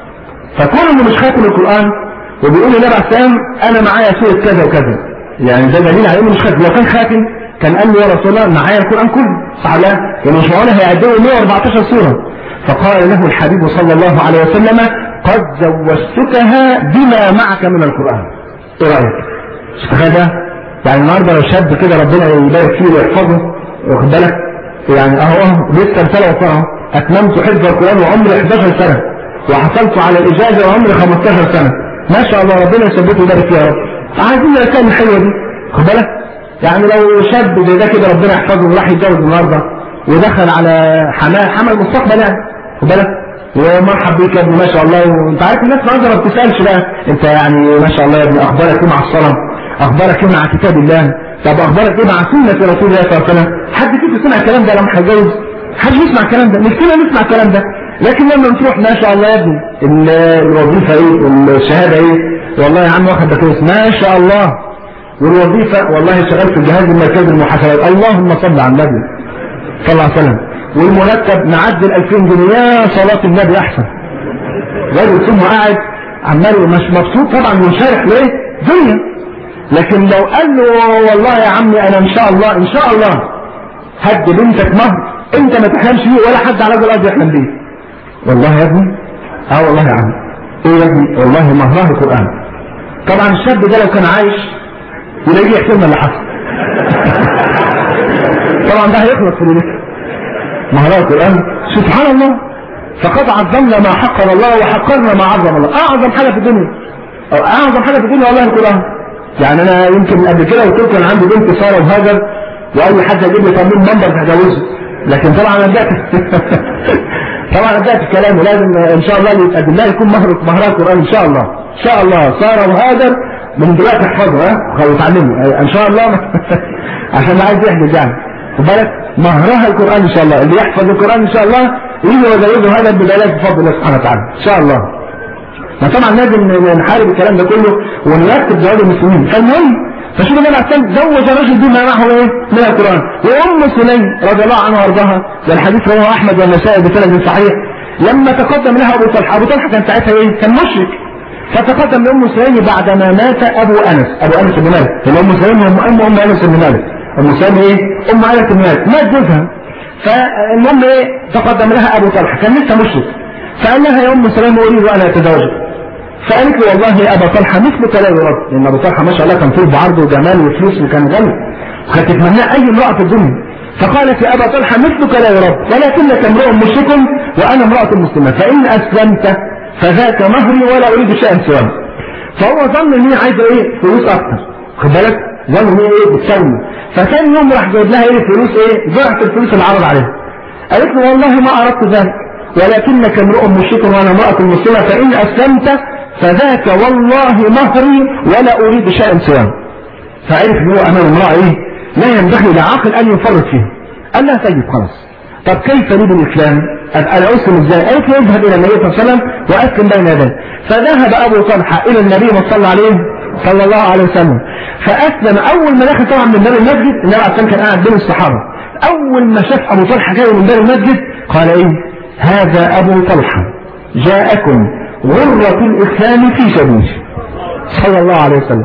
فكون انه مش خاتم القران وبيقول لي عليه السلام انا معايا سوره كذا وكذا يعني ده دليل على انه مش خاتم لو كان خاتم كان قال له يا رسول الله معايا القران كله صح لا يعني مش معقول هيعدوا 114 سوره فقال له الحبيب صلى الله عليه وسلم قد زوجتكها بما معك من القران ايه رايك؟ مش تخيل ده؟ يعني النهارده لو شاب كده ربنا يبارك فيه ويحفظه واخد بالك يعني اهو لسه رساله وقعه اتممت حفظ القران وعمري 11 سنه وحصلت على الاجازه وعمري 15 سنه ما شاء الله ربنا يثبته ويبارك فيه يا رب عايزين الاركان الحلوه دي خد بالك يعني لو شاب زي ده كده ربنا يحفظه وراح يتجوز النهارده ودخل على حماه حمى المستقبل يعني خد بالك ومرحب بيك يا ابني ما شاء الله وانت عارف الناس النهارده ما بتسالش بقى انت يعني ما شاء الله يا ابني اخبارك ايه مع الصلاه اخبارك ايه مع كتاب الله طب اخبارك ايه مع سنه رسول الله صلى الله عليه وسلم حد فيكم سمع الكلام ده لما هيتجوز حد يسمع الكلام ده نفسنا نسمع الكلام ده لكن لما تروح ما شاء الله يا ابني الوظيفه ايه والشهاده ايه والله يا عم واخد بكالوريوس ما شاء الله والوظيفه والله شغال في الجهاز المركزي المحاسبات اللهم صل على النبي صلى الله عليه وسلم والمرتب معدي ال 2000 جنيه يا صلاه النبي احسن راجل ثم قاعد عمال مش مبسوط طبعا وشارح ليه دنيا لكن لو قال له والله يا عمي انا ان شاء الله ان شاء الله هد بنتك مهر انت ما تحلمش بيه ولا حد على وجه الارض يحلم بيه والله يا ابني اه والله يا عم ايه يا ابني والله مهرها القران طبعا الشاب ده لو كان عايش يلاقيه يحترم اللي حصل طبعا ده هيخلص في الليل مهرها القران سبحان الله فقد عظمنا ما حقر الله وحقرنا ما عظم الله اعظم حاجه في الدنيا أو اعظم حاجه في الدنيا والله القران يعني انا يمكن قبل كده قلت لكم عندي بنت ساره وهاجر واي حد يجيب لي تمرين منبر هجوزه لكن طبعا انا بدات طبعا بدات الكلام ولازم ان شاء الله اللي يتقدم لها يكون مهر مهرها القران ان شاء الله ان شاء الله ساره وهاجر من دلوقتي احفظوا ها وتعلموا ان شاء الله عشان اللي عايز يحجز يعني خد بالك مهرها القران ان شاء الله اللي يحفظ القران ان شاء الله يجي ويزوجه هذا ببلاش بفضل الله سبحانه وتعالى ان شاء الله ما طبعا لازم نحارب الكلام ده كله ونرتب زواج المسلمين فالمهم فشوف النبي عليه الصلاه زوج الرجل بما معه ايه من القران وام سليم رضي الله عنها وارضاها ده الحديث رواه احمد والنسائي بسند صحيح لما تقدم لها ابو طلحه ابو طلحه كان ساعتها ايه كان مشرك فتقدم لام سليم بعدما مات ابو انس ابو انس بن مالك ام سليم ام ام ام انس بن مالك ام سليم ايه ام انس بن مالك مات جوزها فالمهم ايه تقدم لها ابو طلحه كان لسه مشرك فقال لها يا ام سليم اريد ان اتزوجك فقالت له والله يا ابا طلحه مثلك لا يرد لان ابو طلحه ما شاء الله كان طول بعرض وجمال وفلوس وكان غني وكانت تتمناه اي امراه في الدنيا فقالت يا ابا طلحه مثلك لا يرد ولكنك امرؤ مشرك وانا امراه مسلمه فان اسلمت فذاك مهري ولا اريد شيئا سواه فهو ظن ان هي عايزه ايه فلوس اكتر خد بالك ظن ان هي ايه بتسوي فثاني يوم راح جايب لها ايه فلوس ايه ضعف الفلوس اللي عرض عليها قالت له والله ما اردت ذلك ولكنك امرؤ مشرك وانا امراه مسلمه فان اسلمت فذاك والله مهري ولا اريد شيئا سواه فعرف ان هو امام امراه ايه لا ينبغي لعاقل ان يفرط فيها قال لها طيب خلاص طب كيف لي بالاسلام انا اسلم ازاي قالت له اذهب الى النبي صلى الله عليه وسلم واسلم بين يديه فذهب ابو طلحه الى النبي صلى عليه صلى الله عليه وسلم فاسلم اول ما دخل طبعا من باب المسجد النبي عليه الصلاه كان قاعد بين الصحابه اول ما شاف ابو طلحه جاي من باب المسجد قال ايه هذا ابو طلحه جاءكم غرة الإسلام في شبيه صلى الله عليه وسلم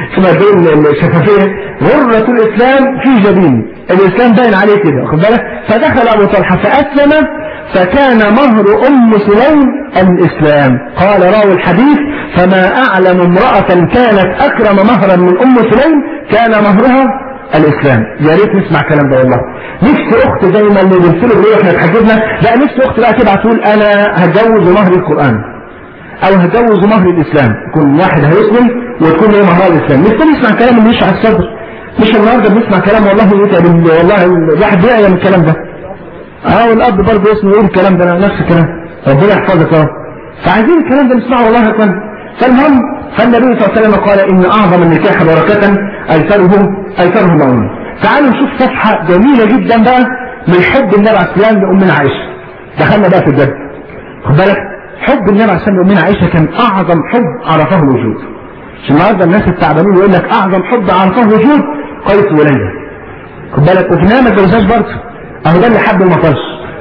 كما تقول الشفافية غرة الإسلام في جبين الإسلام باين عليه كده واخد بالك فدخل أبو طلحة فأسلم فكان مهر أم سليم الإسلام قال راوي الحديث فما أعلم امرأة كانت أكرم مهرا من أم سليم كان مهرها الإسلام يا ريت نسمع الكلام ده والله نفسي أخت دايما اللي بنسلوا بيه احنا اتحجبنا لا نفسي أخت بقى تبعت تقول أنا هتجوز مهر القرآن او هتجوز مهر الاسلام يكون واحد هيسلم وتكون ايه مهر الاسلام نفسي نسمع كلام اللي يشرح الصدر مش النهارده بنسمع كلام والله يتعب والله الواحد بيعيا من الكلام ده اه والاب برضه اسمه يقول الكلام ده نفس الكلام ربنا يحفظك يا رب فعايزين الكلام ده نسمعه والله يا اخوان فالمهم فالنبي صلى الله عليه وسلم قال ان اعظم النكاح بركه ايسره ايسره مؤمن تعالوا نشوف صفحه جميله جدا بقى من حب النبي عليه السلام لامنا عائشه دخلنا بقى في الجد خد بالك حب النبي عليه السلام لامنا عائشه كان اعظم حب عرفه الوجود عشان النهارده الناس التعبانين يقول لك اعظم حب عرفه الوجود قيس وليلى خد بالك وفي النهايه ما اتجوزهاش برضه اهو ده اللي حب ما طرش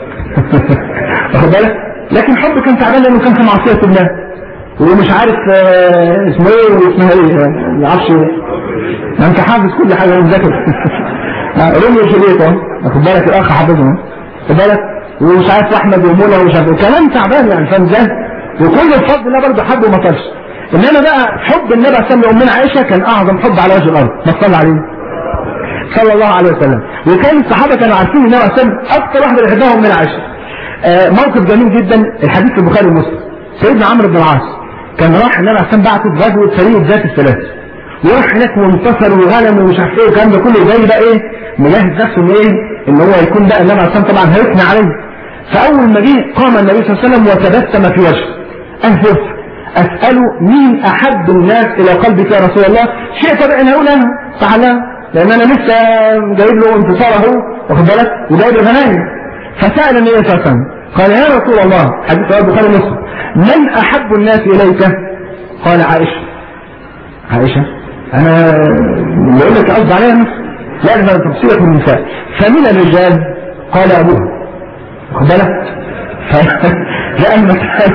واخد بالك لكن حب كان تعبان لانه كان في معصيه الله ومش عارف آه، اسمه ايه واسمها ايه ما اعرفش ما انت حافظ كل حاجه ومذاكر روميو وجولييت اهو واخد بالك الاخ حافظهم واخد بالك ومش عارف احمد ومنى ومش عارف كلام تعبان يعني فاهم ازاي وكل الفضل الله برضه حب وما طرش انما بقى حب النبي صلى الله عليه وسلم لامنا عائشه كان اعظم حب على وجه الارض ما صلى عليه صلى الله عليه وسلم وكان الصحابه كانوا عارفين النبي صلى الله عليه وسلم اكثر واحده بيحبها امنا عائشه آه موقف جميل جدا الحديث في البخاري ومسلم سيدنا عمرو بن العاص كان راح النبي عليه السلام بعته غزوه سريه ذات الثلاث وراح هناك وانتصر وغنم ومش عارف ايه والكلام ده كله جاي بقى ايه مجهز نفسه ان ايه ان هو يكون بقى النبي عليه السلام طبعا هيثني عليه فاول ما جه قام النبي صلى الله عليه وسلم وتبسم في وجهه انفس اساله مين احب الناس الى قلبك يا رسول الله شئت بان اقول انا صح لا لان انا لسه جايب له انتصاره واخد بالك وجايب له غنايم فسال النبي صلى الله عليه وسلم قال يا رسول الله حديث رواه البخاري ومسلم من احب الناس اليك قال عائشه عائشه انا بقول لك قصدي عليها نفسي لا ده تفصيلك من النساء فمن الرجال قال ابوها واخد بالك ف... لان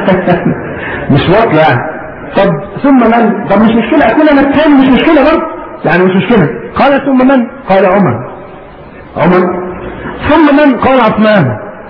مش واطلة يعني طب ثم من طب مش مشكلة اكون انا الثاني مش مشكلة برضه يعني مش مشكلة قال ثم من قال عمر عمر ثم من قال عثمان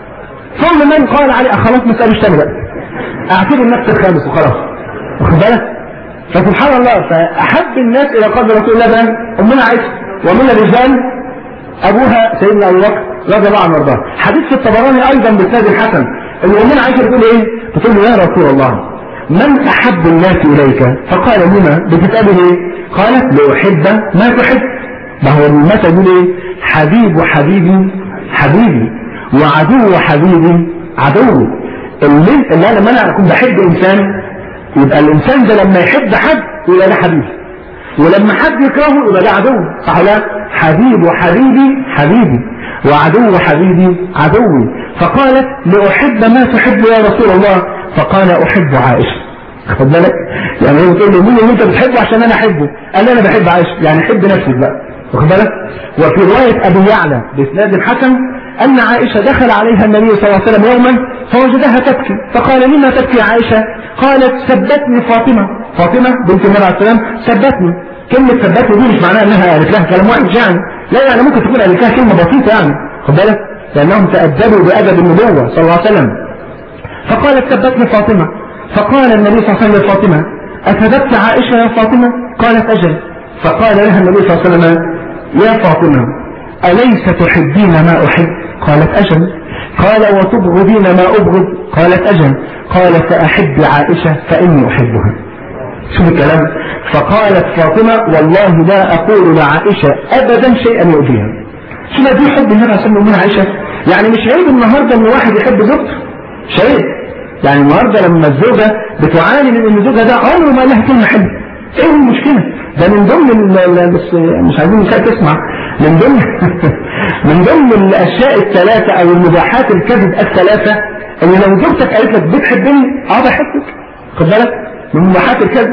ثم من قال علي خلاص ما تسالوش تاني بقى اعتبر نفسي الخامس وخلاص واخد بالك فسبحان الله فاحب الناس الى قلب رسول الله بقى امنا عائشه ومن الرجال ابوها سيدنا ابو بكر رضي الله عنه وارضاه حديث في الطبراني ايضا بالسند الحسن ان امنا عائشه بتقول ايه بتقول له يا رسول الله من احب الناس اليك فقال لما بتساله ايه قالت لاحب ما تحب ما هو المثل يقول ايه حبيب حبيبي حبيبي وعدو حبيبي عدو اللي, اللي انا لما انا اكون بحب انسان يبقى الانسان ده لما يحب حد يبقى ده حبيبي ولما حد يكرهه يبقى ده عدو صح لا حبيب وحبيبي حبيبي وعدو حبيبي عدوي فقالت لأحب ما تحب يا رسول الله فقال أحب عائشة خد بالك يعني هو بتقول له مين اللي انت بتحبه عشان انا احبه قال لي انا بحب عائشة يعني حب نفسك بقى واخد بالك وفي رواية ابي يعلى باسناد حسن ان عائشة دخل عليها النبي صلى الله عليه وسلم يوما فوجدها تبكي فقال لما تبكي يا عائشة قالت سبتني فاطمة فاطمة بنت النبي عليه السلام سبتني كلمة سبتني دي مش معناها انها قالت لها كلام وحش يعني لا يعني ممكن تكون قالت لها كلمة بسيطة يعني خد بالك لانهم تأدبوا بأدب النبوة صلى الله عليه وسلم فقالت سبتني فاطمة فقال النبي صلى الله عليه وسلم لفاطمة أسبت عائشة يا فاطمة قالت أجل فقال لها النبي صلى الله عليه وسلم يا فاطمة أليس تحبين ما أحب قالت أجل قال وتبغضين ما أبغض قالت أجل قال فأحب عائشة فإني أحبها شوف الكلام فقالت فاطمة والله لا أقول لعائشة أبدا شيئا يؤذيها شوف دي حب النبي صلى الله عليه وسلم عائشة يعني مش عيب النهاردة ان واحد يحب زوجته مش عيب يعني النهاردة لما الزوجة بتعاني من ان زوجها ده عمره ما لها كلمة حلوة ايه المشكلة ده من ضمن بس مش عايزين نساء تسمع من ضمن من ضمن الاشياء الثلاثة او المباحات الكذب الثلاثة ان لو زوجتك قالت لك بتحبني اه بحبك خد بالك من مباحات الكذب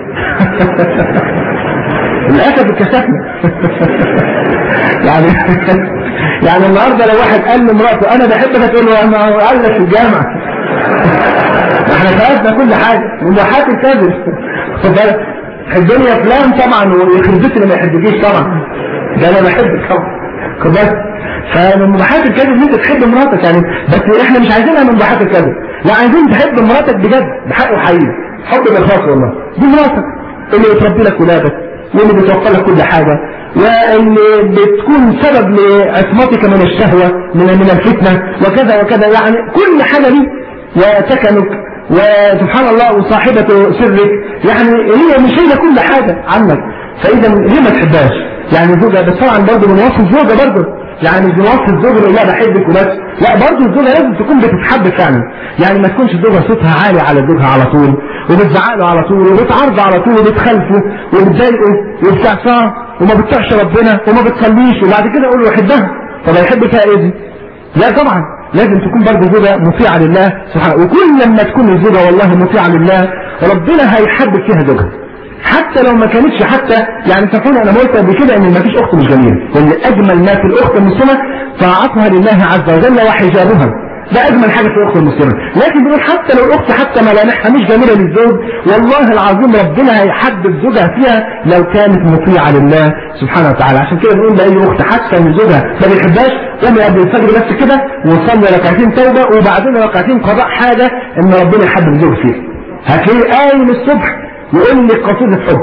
للاسف اتكسفنا يعني يعني النهارده لو واحد قال لمراته انا بحبك تقول له انا قال لك في الجامعه احنا فقدنا كل حاجه مباحات الكذب خد بالك تحبني يا فلان طبعا ويخرب بيتي اللي ما يحبكيش طبعا ده انا بحبك طبعا خد بالك فمن مباحات الكذب ان انت تحب مراتك يعني بس احنا مش عايزينها من مباحات الكذب لا عايزين تحب مراتك بجد بحق وحقيقي حب بالاخلاص والله دي مراتك اللي بتربي لك ولادك واللي بتوفر لك كل حاجه واللي بتكون سبب لعصمتك من الشهوه من من الفتنه وكذا وكذا يعني كل حاجه دي وسكنك وسبحان الله وصاحبة سرك يعني هي مش هي كل حاجة عنك فإذا ليه ما تحبهاش يعني زوجة بس طبعا برضه من وصف الزوجة برضه يعني مش من وصف الزوجة اللي لا بحبك وبس لا برضه الزوجة لازم تكون بتتحب فعلا يعني ما تكونش الزوجة صوتها عالي على زوجها على طول وبتزعق له على طول وبتعرضه على طول وبتخالفه وبتضايقه وبتعصاه وما بتطيعش ربنا وما بتصليش وبعد كده يقول له يحبها طب هيحب فيها ايه دي؟ لا طبعا لازم تكون برضه زوجة مطيعة لله سبحانه وكل لما تكون الزوجة والله مطيعة لله ربنا هيحبب فيها زوجها حتى لو ما كانتش حتى يعني تقول انا قلت قبل كده ان ما فيش اخت مش جميله وان اجمل ما في الاخت المسلمه طاعتها لله عز وجل وحجابها ده اجمل حاجه في الاخت المسلمه لكن بيقول حتى لو الاخت حتى ملامحها مش جميله للزوج والله العظيم ربنا هيحبب زوجها فيها لو كانت مطيعه لله سبحانه وتعالى عشان كده بنقول لاي اخت حتى ان زوجها ما بيحبهاش قومي قبل الفجر بس كده وصلي ركعتين توبه وبعدين ركعتين قضاء حاجه ان ربنا يحبب زوج فيها هتلاقيه قايم الصبح يقول لي قصيده حب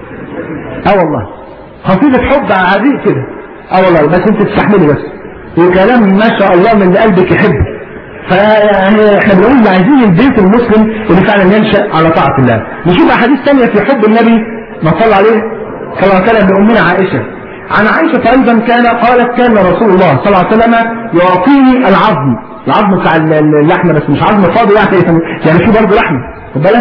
اه والله قصيده حب عادي كده اه والله بس انت تستحملي بس وكلام ما شاء الله من اللي قلبك يحبه فيعني احنا بنقول عايزين البيت المسلم اللي فعلا ينشا على طاعه الله نشوف احاديث ثانيه في حب النبي ما صلى عليه صلى الله عليه وسلم بامنا عائشه عن عائشه ايضا كان قالت كان رسول الله صلى الله عليه وسلم يعطيني العظم العظم بتاع اللحمه بس مش عظم فاضي يعني يعني في برضه لحمه خد بالك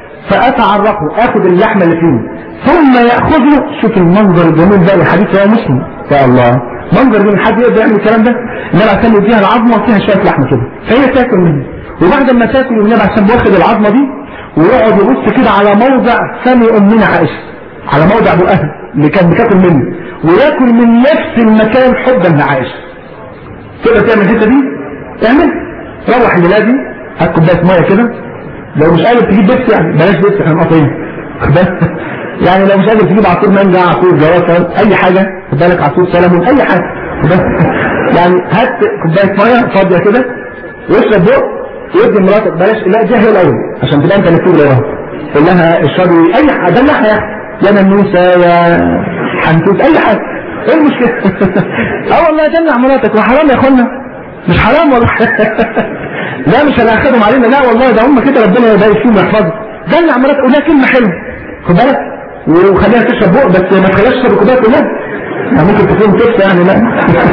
فاتعرقه اخذ اللحمه اللي فيه ثم ياخذه شوف المنظر الجميل ده الحديث يا مسلم يا الله منظر من حد يقدر يعمل الكلام ده النبي عشان فيها العظمه وفيها شويه لحمه كده فهي تاكل منه وبعد ما تاكل النبي عشان واخد العظمه دي ويقعد يبص كده على موضع فم امنا عائشه على موضع ابو اهل اللي كان بتاكل منه وياكل من نفس المكان حبا لعائشه تقدر تعمل الحته دي اعمل روح الليله دي هات كوبايه ميه كده لو مش قادر تجيب بيبسي يعني بلاش بيبسي احنا مقاطعين يعني لو مش قادر تجيب عصير مانجا عصير جوافه اي حاجه خد بالك عصير سلمون اي حاجه يعني هات كوبايه ميه فاضيه كده واشرب بق وادي مراتك بلاش لا دي هي الاول عشان تبقى انت اللي بتقول وراها قول لها اشربي اي حاجه دلعها يا اخي يا ننوسه يا حنتوت اي حاجه ايه المشكله؟ اه والله دلع مراتك وحرام يا اخوانا مش حرام والله لا مش هناخدهم علينا لا والله ده هم كده ربنا يبارك فيهم ويحفظهم دلع مراتك قول لها كلمه حلوه خد بالك وخليها تشرب بق بس ما تخليهاش تشرب الكوبايه كلها يعني ممكن تكون تفسى يعني لا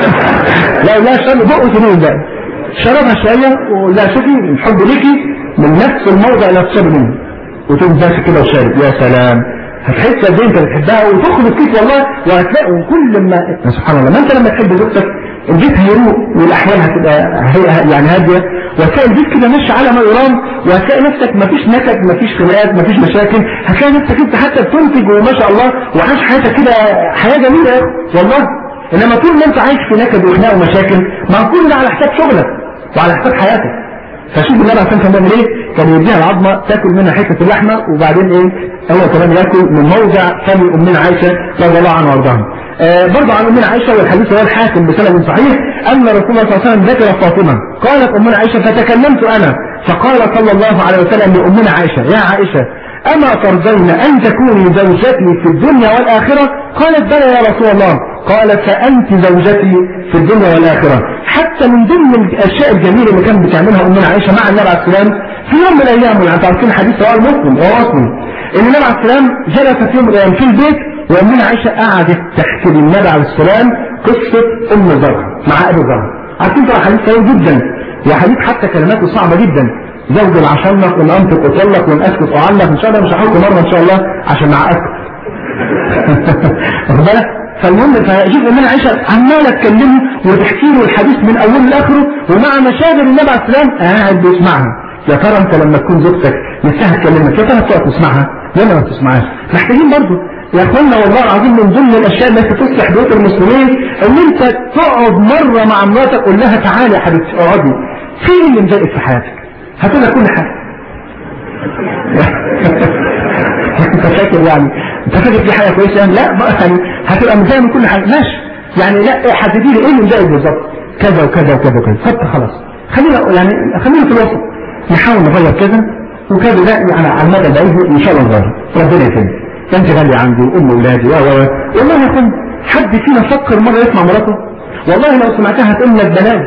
لا لا شرب بق وتنين بقى شربها شويه ولا شوفي الحب ليكي من نفس الموضع اللي هتشرب منه وتقوم داخل كده وشارب يا سلام هتحس قد ايه انت بتحبها وتدخل الكيس والله وهتلاقي كل ما سبحان الله ما انت لما تحب زوجتك البيت هيروق والاحوال هتبقى هي يعني هاديه وهتلاقي البيت كده ماشي على ما يرام وهتلاقي نفسك مفيش نكد مفيش خناقات مفيش مشاكل هتلاقي نفسك انت حتى بتنتج وما شاء الله وعايش حياتك كده حياه جميله يا اخي والله انما طول ما انت عايش في نكد وخناق ومشاكل ما كل ده على حساب شغلك وعلى حساب حياتك فشوف النبي عشان كان بيعمل ايه؟ كان يديها العظمه تاكل منها حته اللحمه وبعدين ايه؟ هو كمان ياكل من موضع فم امنا عائشه رضي الله عنها وارضاها. آه برضه عن امنا عائشه والحديث هو الحاكم بسند صحيح ان رسول الله صلى الله عليه وسلم ذكر فاطمه قالت امنا عائشه فتكلمت انا فقال صلى الله عليه وسلم لامنا عائشه يا عائشه أما ترضين أن تكوني زوجتي في الدنيا والآخرة قالت بلى يا رسول الله قالت فأنت زوجتي في الدنيا والآخرة حتى من ضمن الأشياء الجميلة اللي كانت بتعملها أمنا عائشة مع النبي عليه السلام في يوم من الأيام يعني تعرفين حديث رواه مسلم رواه مسلم إن النبي عليه السلام جلس في يوم من الأيام في البيت وأمنا عائشة قعدت تحكي للنبي عليه السلام قصة أم زرع مع أبو زرع عارفين طبعا حديث سهل جدا وحديث حتى كلماته صعبة جدا زوج العشنق وان انطق اطلق وان اسكت اعلق ان شاء الله مش هحكي مره ان شاء الله عشان نعقدكم واخد بالك فالمهم فشوف امنا عائشه عماله تكلمه وتحكي له الحديث من اوله لاخره ومع مشاغل النبي عليه السلام قاعد بيسمعها يا ترى انت لما تكون زوجتك نفسها تكلمك يا ترى تقعد تسمعها ولا ما تسمعهاش محتاجين برضه يا اخوانا والله العظيم من ضمن الاشياء التي تصلح بيوت المسلمين ان انت تقعد مره مع مراتك قول لها تعالي يا حبيبتي اقعدي فين اللي مضايقك في حياتك؟ هتقول لك كل حاجه انت فاكر يعني انت فاكر في حاجه كويسه لا بقى يعني هتبقى متضايق من كل حاجه ماشي يعني لا حددي لي ايه اللي مضايق بالظبط كذا وكذا وكذا وكذا فت خلاص خلينا يعني خلينا في الوسط نحاول نغير كذا وكذا ده يعني على المدى البعيد ان شاء الله نغير ربنا يكرمك انت غالي عندي وام اولادي و و والله يا اخوان حد فينا فكر مره يسمع مراته والله لو سمعتها هتقول لك بلاوي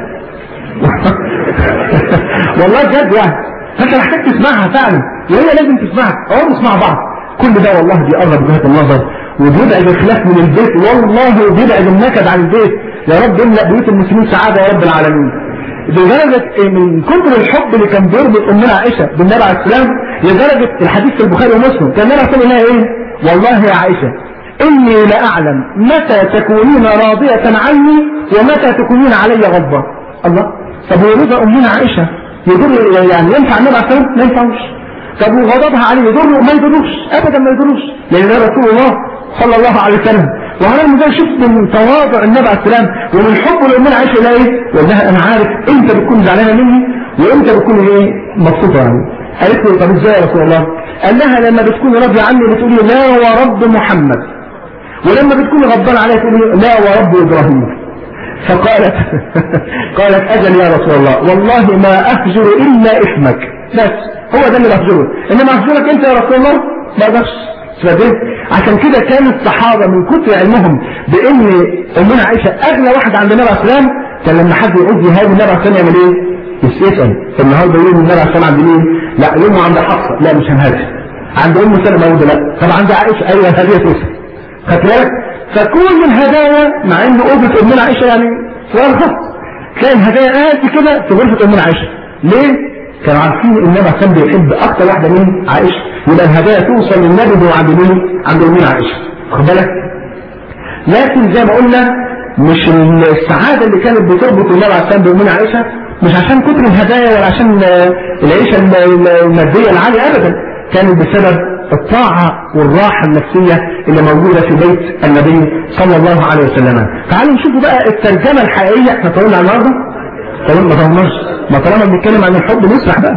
والله بجد يعني فانت محتاج تسمعها فعلا وهي لازم تسمعك او نسمع بعض كل ده والله بيقرب وجهه النظر وبيبعد الخلاف من البيت والله وبيبعد النكد عن البيت يا رب املا بيوت المسلمين سعاده يا رب العالمين لدرجة من كثر الحب اللي كان بيربط أمنا عائشة بالنبي عليه السلام لدرجة الحديث في البخاري ومسلم كان النبي عليه السلام إيه؟ والله يا عائشة إني لأعلم متى تكونين راضية عني ومتى تكونين علي غضبة الله طب ورضا أمنا عائشة يضر يعني ينفع النبي عليه السلام ما ينفعوش طب وغضبها عليه يضر ما يضروش أبدا ما يضروش لأن ده رسول الله صلى الله عليه وسلم وهذا المجال شوف من تواضع النبي عليه السلام ومن حبه لأمنا عائشة لا إيه والله أنا عارف أنت بتكون زعلانة مني وأنت بتكون إيه مبسوطة يعني قالت له طب إزاي يا رسول الله قال لها لما بتكون راضية عني بتقولي لا ورب محمد ولما بتكون غضبان عليها تقولي لا ورب إبراهيم فقالت قالت أجل يا رسول الله والله ما أهجر إلا اسمك بس هو ده اللي بهجره إنما أهجرك أنت يا رسول الله ما أقدرش فدين عشان كده كان الصحابة من كتر علمهم بان امنا عائشة اغلى واحد عند النبي عليه السلام كان لما حد يعوز يهاجم النبي عليه السلام يعمل ايه؟ يسأل النهارده يقول النبي عليه السلام عند مين؟ لا يومه عند حفصة لا مش هنهاجم عند ام سلمة يقول لا طب عند عائشة ايوه هدية توسع خدت بالك؟ فكل الهدايا مع ان اوضة امنا عائشة يعني سؤال خاص تلاقي الهدايا قد كده في غرفة امنا عائشة ليه؟ كانوا عارفين ان النبي كان بيحب اكتر واحده مين عائشه يبقى الهدايا توصل للنبي هو عند مين عند مين عائشه واخد بالك لكن زي ما قلنا مش السعاده اللي كانت بتربط النبي عليه السلام بامنا عائشه مش عشان كتر الهدايا ولا عشان العيشه الماديه العاليه ابدا كانت بسبب الطاعة والراحة النفسية اللي موجودة في بيت النبي صلى الله عليه وسلم تعالوا نشوفوا بقى الترجمة الحقيقية احنا طولنا النهارده طولنا ما طولناش ما طالما بنتكلم عن الحب نسرح بقى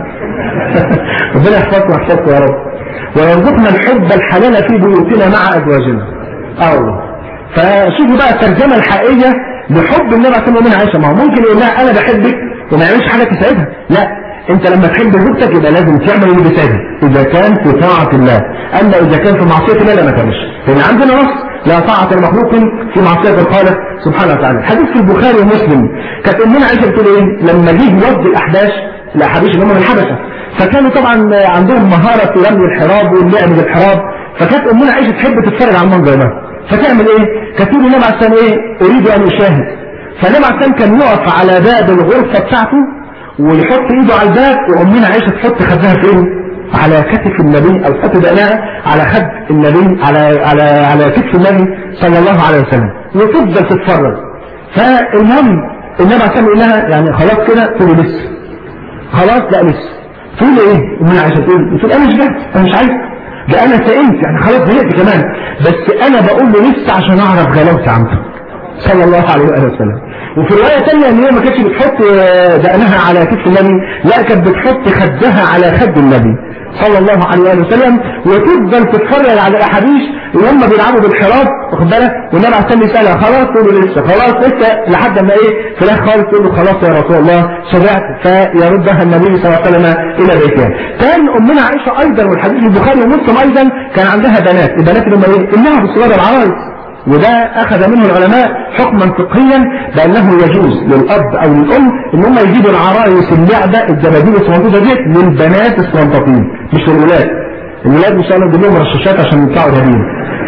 ربنا يحفظنا ويحفظكم يا رب ويرزقنا الحب الحلال في بيوتنا مع ازواجنا اه والله فشوفوا بقى الترجمه الحقيقيه لحب النبي صلى الله عليه وسلم ما هو ممكن يقول لها انا بحبك وما يعملش حاجه تسعدها لا انت لما تحب زوجتك يبقى لازم تعمل اللي بيسعدها اذا كان في طاعه الله اما اذا كان في معصيه الله لا ما تعملش لان عندنا نص لا طاعة المخلوق في معصية الخالق سبحانه وتعالى حديث في البخاري ومسلم كانت امنا عائشة بتقول ايه لما جه يوضي الاحباش الاحابيش اللي هم من الحبشة فكانوا طبعا عندهم مهارة في رمي الحراب واللعب بالحراب فكانت امنا عائشة تحب تتفرج على المنظر ده فتعمل ايه كانت تقول النبي عليه السلام ايه اريد ان اشاهد فالنبي عليه السلام كان يقف على باب الغرفة بتاعته ويحط ايده على الباب وامنا عائشة تحط خدها فين على كتف النبي او تحط بقناها على خد النبي على على على كتف النبي صلى الله عليه وسلم وتفضل تتفرج فالمهم النبي عليه السلام يقول لها يعني خلاص كده تقول لسه خلاص لا لسه تقول ايه امنا عائشة تقول تقول انا مش جاهز انا مش عايز ده انا سئمت يعني خلاص زهقت كمان بس انا بقول له لسه عشان اعرف غلاوتي عنده صلى الله عليه وآله وسلم وفي رواية ثانية ان هي ما كانتش بتحط دقنها على كتف النبي لا كانت بتحط خدها على خد النبي صلى الله عليه وآله وسلم وتفضل تتفرج على الاحاديث وهم بيلعبوا بالحراب واخد بالك والنبي عليه السلام يسالها خلاص تقول له لسه خلاص لسه لحد ما ايه في الاخر خالص تقول له خلاص يا رسول الله شبعت فيردها النبي صلى الله عليه وسلم الى بيتها كان امنا عائشه ايضا والحديث البخاري ومسلم ايضا كان عندها بنات البنات اللي هم ايه انها بالصغار العرايس وده أخذ منه العلماء حكما فقهيا بأنه يجوز للأب أو للأم إن هم يجيبوا العرايس اللعبة الدباديب الصغنطوطة ديت للبنات الصغنطاطين مش للولاد الولاد مش قالوا يجيب لهم رشاشات عشان يطلعوا رهيب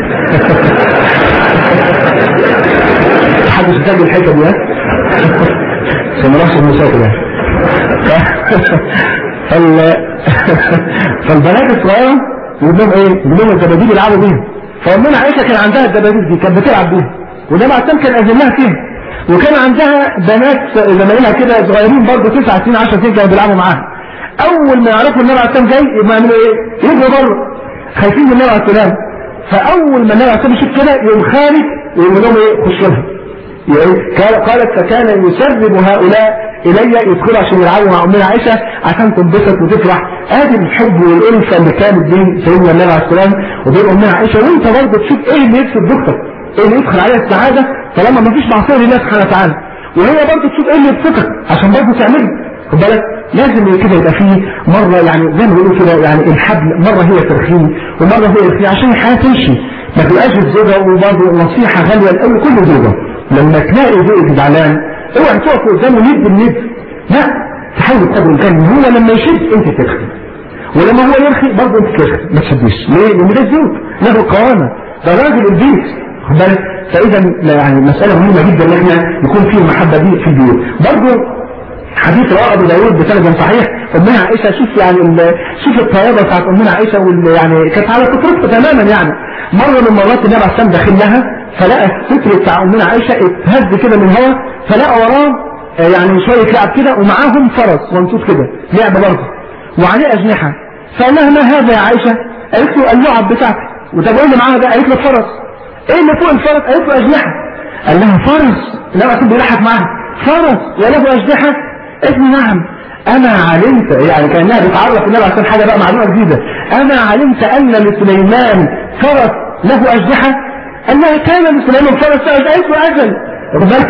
محدش يسجل الحته دي ها؟ عشان ما نروحش المسافر يعني فال فالبنات الصغيره يجيب لهم ايه؟ يجيب لهم الدباديب يلعبوا بيها فأمنا عائشة كان عندها الدبابيس دي كانت بتلعب بيها وده معتم كان أذن لها فيها وكان عندها بنات زمايلها كده صغيرين برضه 9 سنين 10 سنين كانوا بيلعبوا معاها أول ما يعرفوا النبي عليه السلام جاي يبقى يعملوا إيه؟ يجروا بره خايفين من النبي عليه السلام فأول ما النبي عليه السلام يشوف كده يقوم خارج ويقول لهم إيه؟ خشوا لها قالت فكان يسرب هؤلاء الي يدخلوا عشان يلعبوا مع امنا عائشه عشان تنبسط وتفرح ادي الحب والالفه اللي كانت بين سيدنا النبي عليه السلام وبين امنا عائشه وانت برضه تشوف ايه اللي يكسب دكتور ايه اللي يدخل عليها السعاده طالما ما فيش معصيه لله سبحانه وتعالى وهي برضه تشوف ايه اللي يبسطك عشان برضه تعمله خد بالك لازم كده يبقى فيه مرة يعني زي ما بيقولوا كده يعني الحبل مرة هي ترخيم ومرة هي رخيم عشان الحياة تمشي ما تبقاش الزوجة وبرضه نصيحة غالية لأول كل زوجة لما تلاقي زوجك زعلان اوعى تقف قدامه ند بند لا تحاول قدر الامكان هو لما يشد انت ترخي ولما هو يرخي برضه انت ترخي ما تشدش ليه؟ لان ده الزوج له قوامة ده راجل البيت خد بالك فاذا يعني مسألة مهمة جدا ان احنا يكون فيه المحبة دي في البيوت برضه حديث رواه ابو داوود بسند صحيح امنا عائشه شوف يعني شوف الطيابه بتاعت امنا عائشه وال يعني كانت على فطرتها تماما يعني مره من مرات النبي عليه السلام داخل لها فلقى الستر بتاع امنا عائشه اتهز كده من هوا فلقى وراه يعني شويه لعب كده ومعاهم فرس منصوص كده لعب برضه وعليه اجنحه فقال لها ما هذا يا عائشه؟ قالت له اللعب بتاعتي وطب ايه اللي معاها ده؟ قالت له فرس ايه اللي فوق الفرس؟ قالت له اجنحه قال لها فرس النبي عليه السلام بيضحك معاها فرس وله اجنحه قالت نعم انا علمت يعني كانها بتعرف النبي عشان حاجه بقى معلومه جديده انا علمت ان لسليمان فرس له اجنحه انها كان لسليمان فرس له اجنحه اجل واخد بالك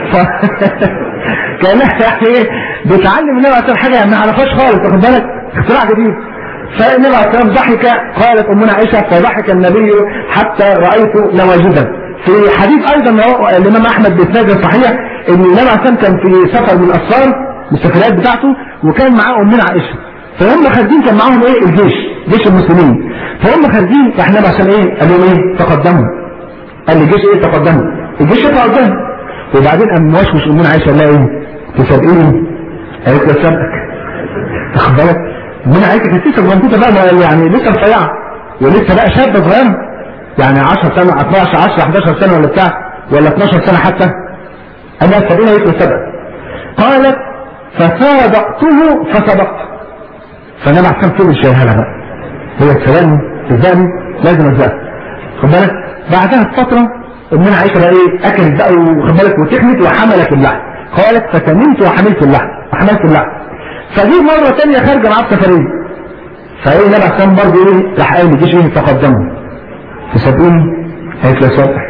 كانها يعني ايه بتعلم النبي عشان حاجه ما عرفهاش خالص واخد بالك اختراع جديد فالنبي عليه السلام ضحك قالت امنا عائشه فضحك النبي حتى رايت نواجذه في حديث ايضا الامام احمد باسناد صحيح ان النبي عليه السلام كان في سفر من الاسفار السفريات بتاعته وكان معاه امنا عائشه فهم خارجين كان معاهم ايه الجيش جيش المسلمين فهم خارجين فاحنا عشان ايه قال لهم ايه تقدموا قال لي الجيش ايه تقدموا الجيش يطلع قدام وبعدين قام موشوش امنا عائشه قال لها ايه تسابقيني قالت له سابقك واخد بالك امنا عائشه كانت لسه صغنطوطه بقى يعني لسه رفيعه ولسه بقى شابه صغيره يعني 10 سنه 12 10 11 سنه ولا بتاع ولا 12 سنه حتى قال لها سابقيني قالت له سابقك قالت فسابقته فسبقت فانا احسن كل شيء هلا بقى هو الكلام تزاني لازم ازاق خد بالك بعدها بفتره امنا عائشه بقى ايه اكلت بقى وخد بالك وتحمت وحملت اللحم قالت فتممت وحملت اللحم وحملت اللحم فدي مره ثانيه خارجه معاه سفريه فايه النبي عليه برضه ايه راح قايل الجيش ايه تقدموا تسابقوني قالت له صدق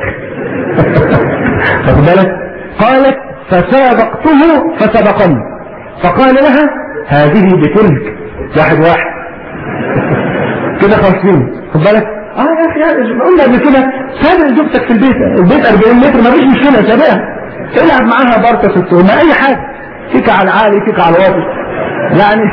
خد بالك قالت فسابقته فسبقني فقال لها هذه بتلك واحد واحد كده خمسين خد بالك اه يا اخي قلنا قبل كده سابق زوجتك في البيت البيت 40 متر ما فيش مشكله سابقها العب معاها باركه ست ما اي حاجه فيك على العالي فيك على الواطي يعني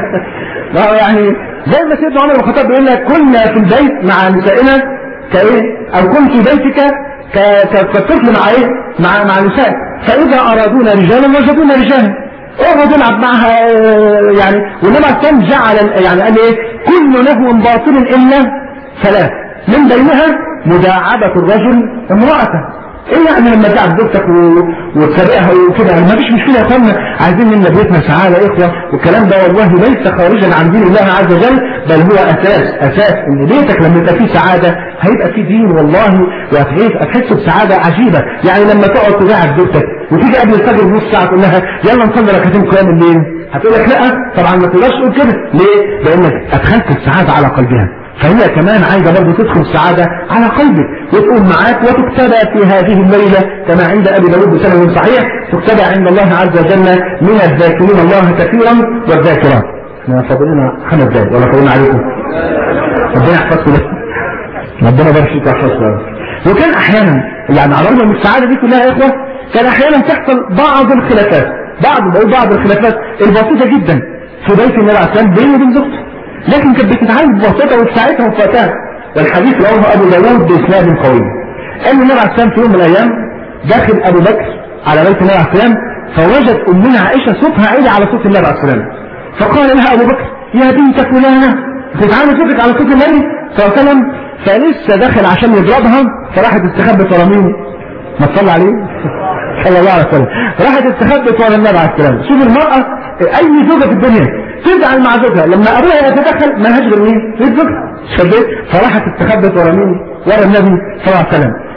ما هو يعني زي ما سيدنا عمر بن الخطاب بيقول لك كنا في البيت مع نسائنا كايه او كنت في بيتك كالطفل مع ايه مع مع نساء فاذا ارادونا رجالا وجدونا رجالا اقعد العب معها يعني والنبي عليه جعل يعني قال ايه كل لهو باطل الا ثلاث من بينها مداعبة الرجل امرأته ايه يعني لما تلعب زوجتك وتسابقها وكده ما فيش مشكله يا اخوانا عايزين من بيتنا سعاده يا اخوه والكلام ده والله ليس خارجا عن دين الله عز وجل بل هو اساس اساس ان بيتك لما يبقى فيه سعاده هيبقى فيه دين والله وهتعيش هتحس بسعاده عجيبه يعني لما تقعد تلاعب زوجتك وتيجي قبل الفجر نص ساعه تقول لها يلا نصلي ركعتين قيام الليل هتقول لك لا طبعا ما تقدرش تقول كده ليه؟ لانك ادخلت السعاده على قلبها فهي كمان عايزة برضه تدخل السعادة على قلبك وتقول معاك وتكتبى في هذه الليلة كما عند أبي داود بسند صحيح تكتبى عند الله عز وجل من الذاكرين الله كثيرا والذاكرات احنا فاضلنا خمس دقايق ولا فاضلنا عليكم ربنا يحفظكم ربنا يبارك فيك ويحفظكم وكان احيانا يعني على الرغم من السعادة دي كلها يا اخوة كان احيانا تحصل بعض الخلافات بعض بقول بعض الخلافات البسيطة جدا في بيت النبي عليه السلام بينه وبين زوجته لكن كانت بتتعامل ببساطة وبساعتها وفاتها والحديث رواه أبو داوود بإسناد قوي أن النبي عليه السلام في يوم من الأيام داخل أبو بكر على بيت النبي عليه السلام فوجد أمنا عائشة صوتها عالي على صوت النبي عليه السلام فقال لها أبو بكر يا بنت فلانة بتتعامل صوتك على صوت النبي صلى الله عليه وسلم فلسه داخل عشان يضربها فراحت استخبت ورا مين؟ ما تصلي عليه صلى الله عليه وسلم راحت استخبت ورا النبي عليه السلام شوف المرأة أي زوجة في الدنيا تزعل مع زوجها لما ابوها يتدخل ما لهاش غير مين؟ غير زوجها شديت فراحت استخبت ورا مين؟ ورا النبي صلى الله عليه وسلم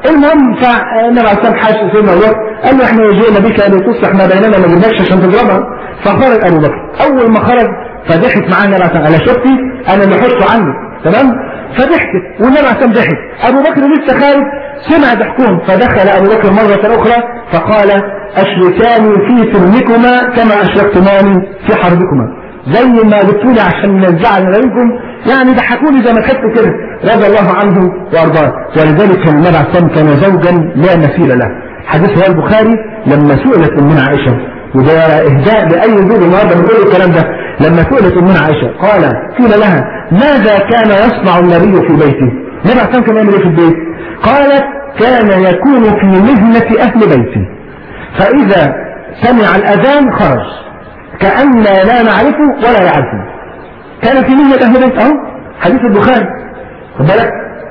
المهم فالنبي عليه الصلاه والسلام سيدنا ابو بكر قال له احنا جئنا بك لتصلح ما بيننا ما جبناكش عشان تضربها فخرج ابو بكر اول ما خرج فضحك معاه النبي عليه الصلاه والسلام قال شفتي انا اللي حطه عني تمام فضحكت والنبي عليه الصلاه والسلام ضحك ابو بكر لسه خارج سمع ضحكهم فدخل ابو بكر مره اخرى فقال اشركاني في سلمكما كما اشركتماني في حربكما زي ما قلتولي عشان نزعل عليكم يعني ضحكوني زي ما خدت كده رضي الله عنه وارضاه ولذلك كان النبي عليه الصلاه كان زوجا لا مثيل له حديث رواه البخاري لما سئلت امنا عائشه وده اهداء لاي زوج النهارده بنقول الكلام ده لما سئلت امنا عائشه قال قيل لها ماذا كان يصنع النبي في بيته؟ النبي عليه كان يعمل ايه في البيت؟ قالت كان يكون في مهنه اهل بيته فاذا سمع الاذان خرج كأن لا نعرفه ولا يعرفه كان في مهنة أهل بيت أهو حديث البخاري خد بالك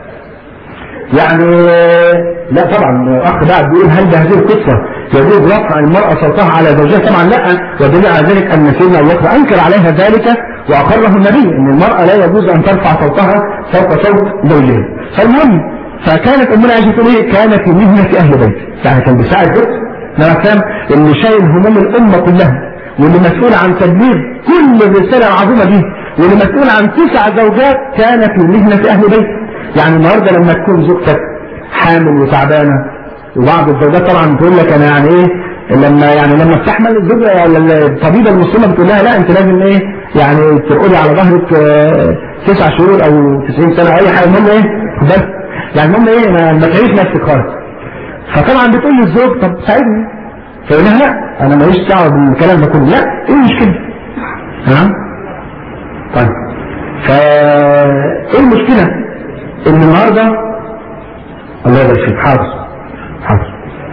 يعني لا طبعا اخ بعد بيقول هل بهذه القصه يجوز رفع المراه صوتها على زوجها طبعا لا ودليل على ذلك ان سيدنا ابو بكر انكر عليها ذلك واقره النبي ان المراه لا يجوز ان ترفع صوتها فوق صوت زوجها فالمهم فكانت امنا عائشه تقول ايه كان في مهنه اهل بيت يعني كان بيساعد بيت نعم اللي شايل هموم الامه كلها واللي مسؤول عن تبليغ كل الرسالة العظيمة دي واللي مسؤول عن تسع زوجات كان في مهنة أهل بيت يعني النهاردة لما تكون زوجتك حامل وتعبانة وبعض الزوجات طبعا تقول لك أنا يعني إيه لما يعني لما استحمل الزوجة ولا الطبيبة المسلمة بتقول لها لا أنت لازم إيه يعني تقولي على ظهرك آه تسع شهور أو 90 سنة أو أي حاجة المهم إيه بس يعني المهم إيه ما, ما تعيش نفسك خالص فطبعا بتقول للزوج طب ساعدني فيقول لها لا انا ماليش دعوه بالكلام ده كله لا ايه المشكله تمام طيب فا ايه المشكله ان النهارده الله يبارك فيك حاضر حاضر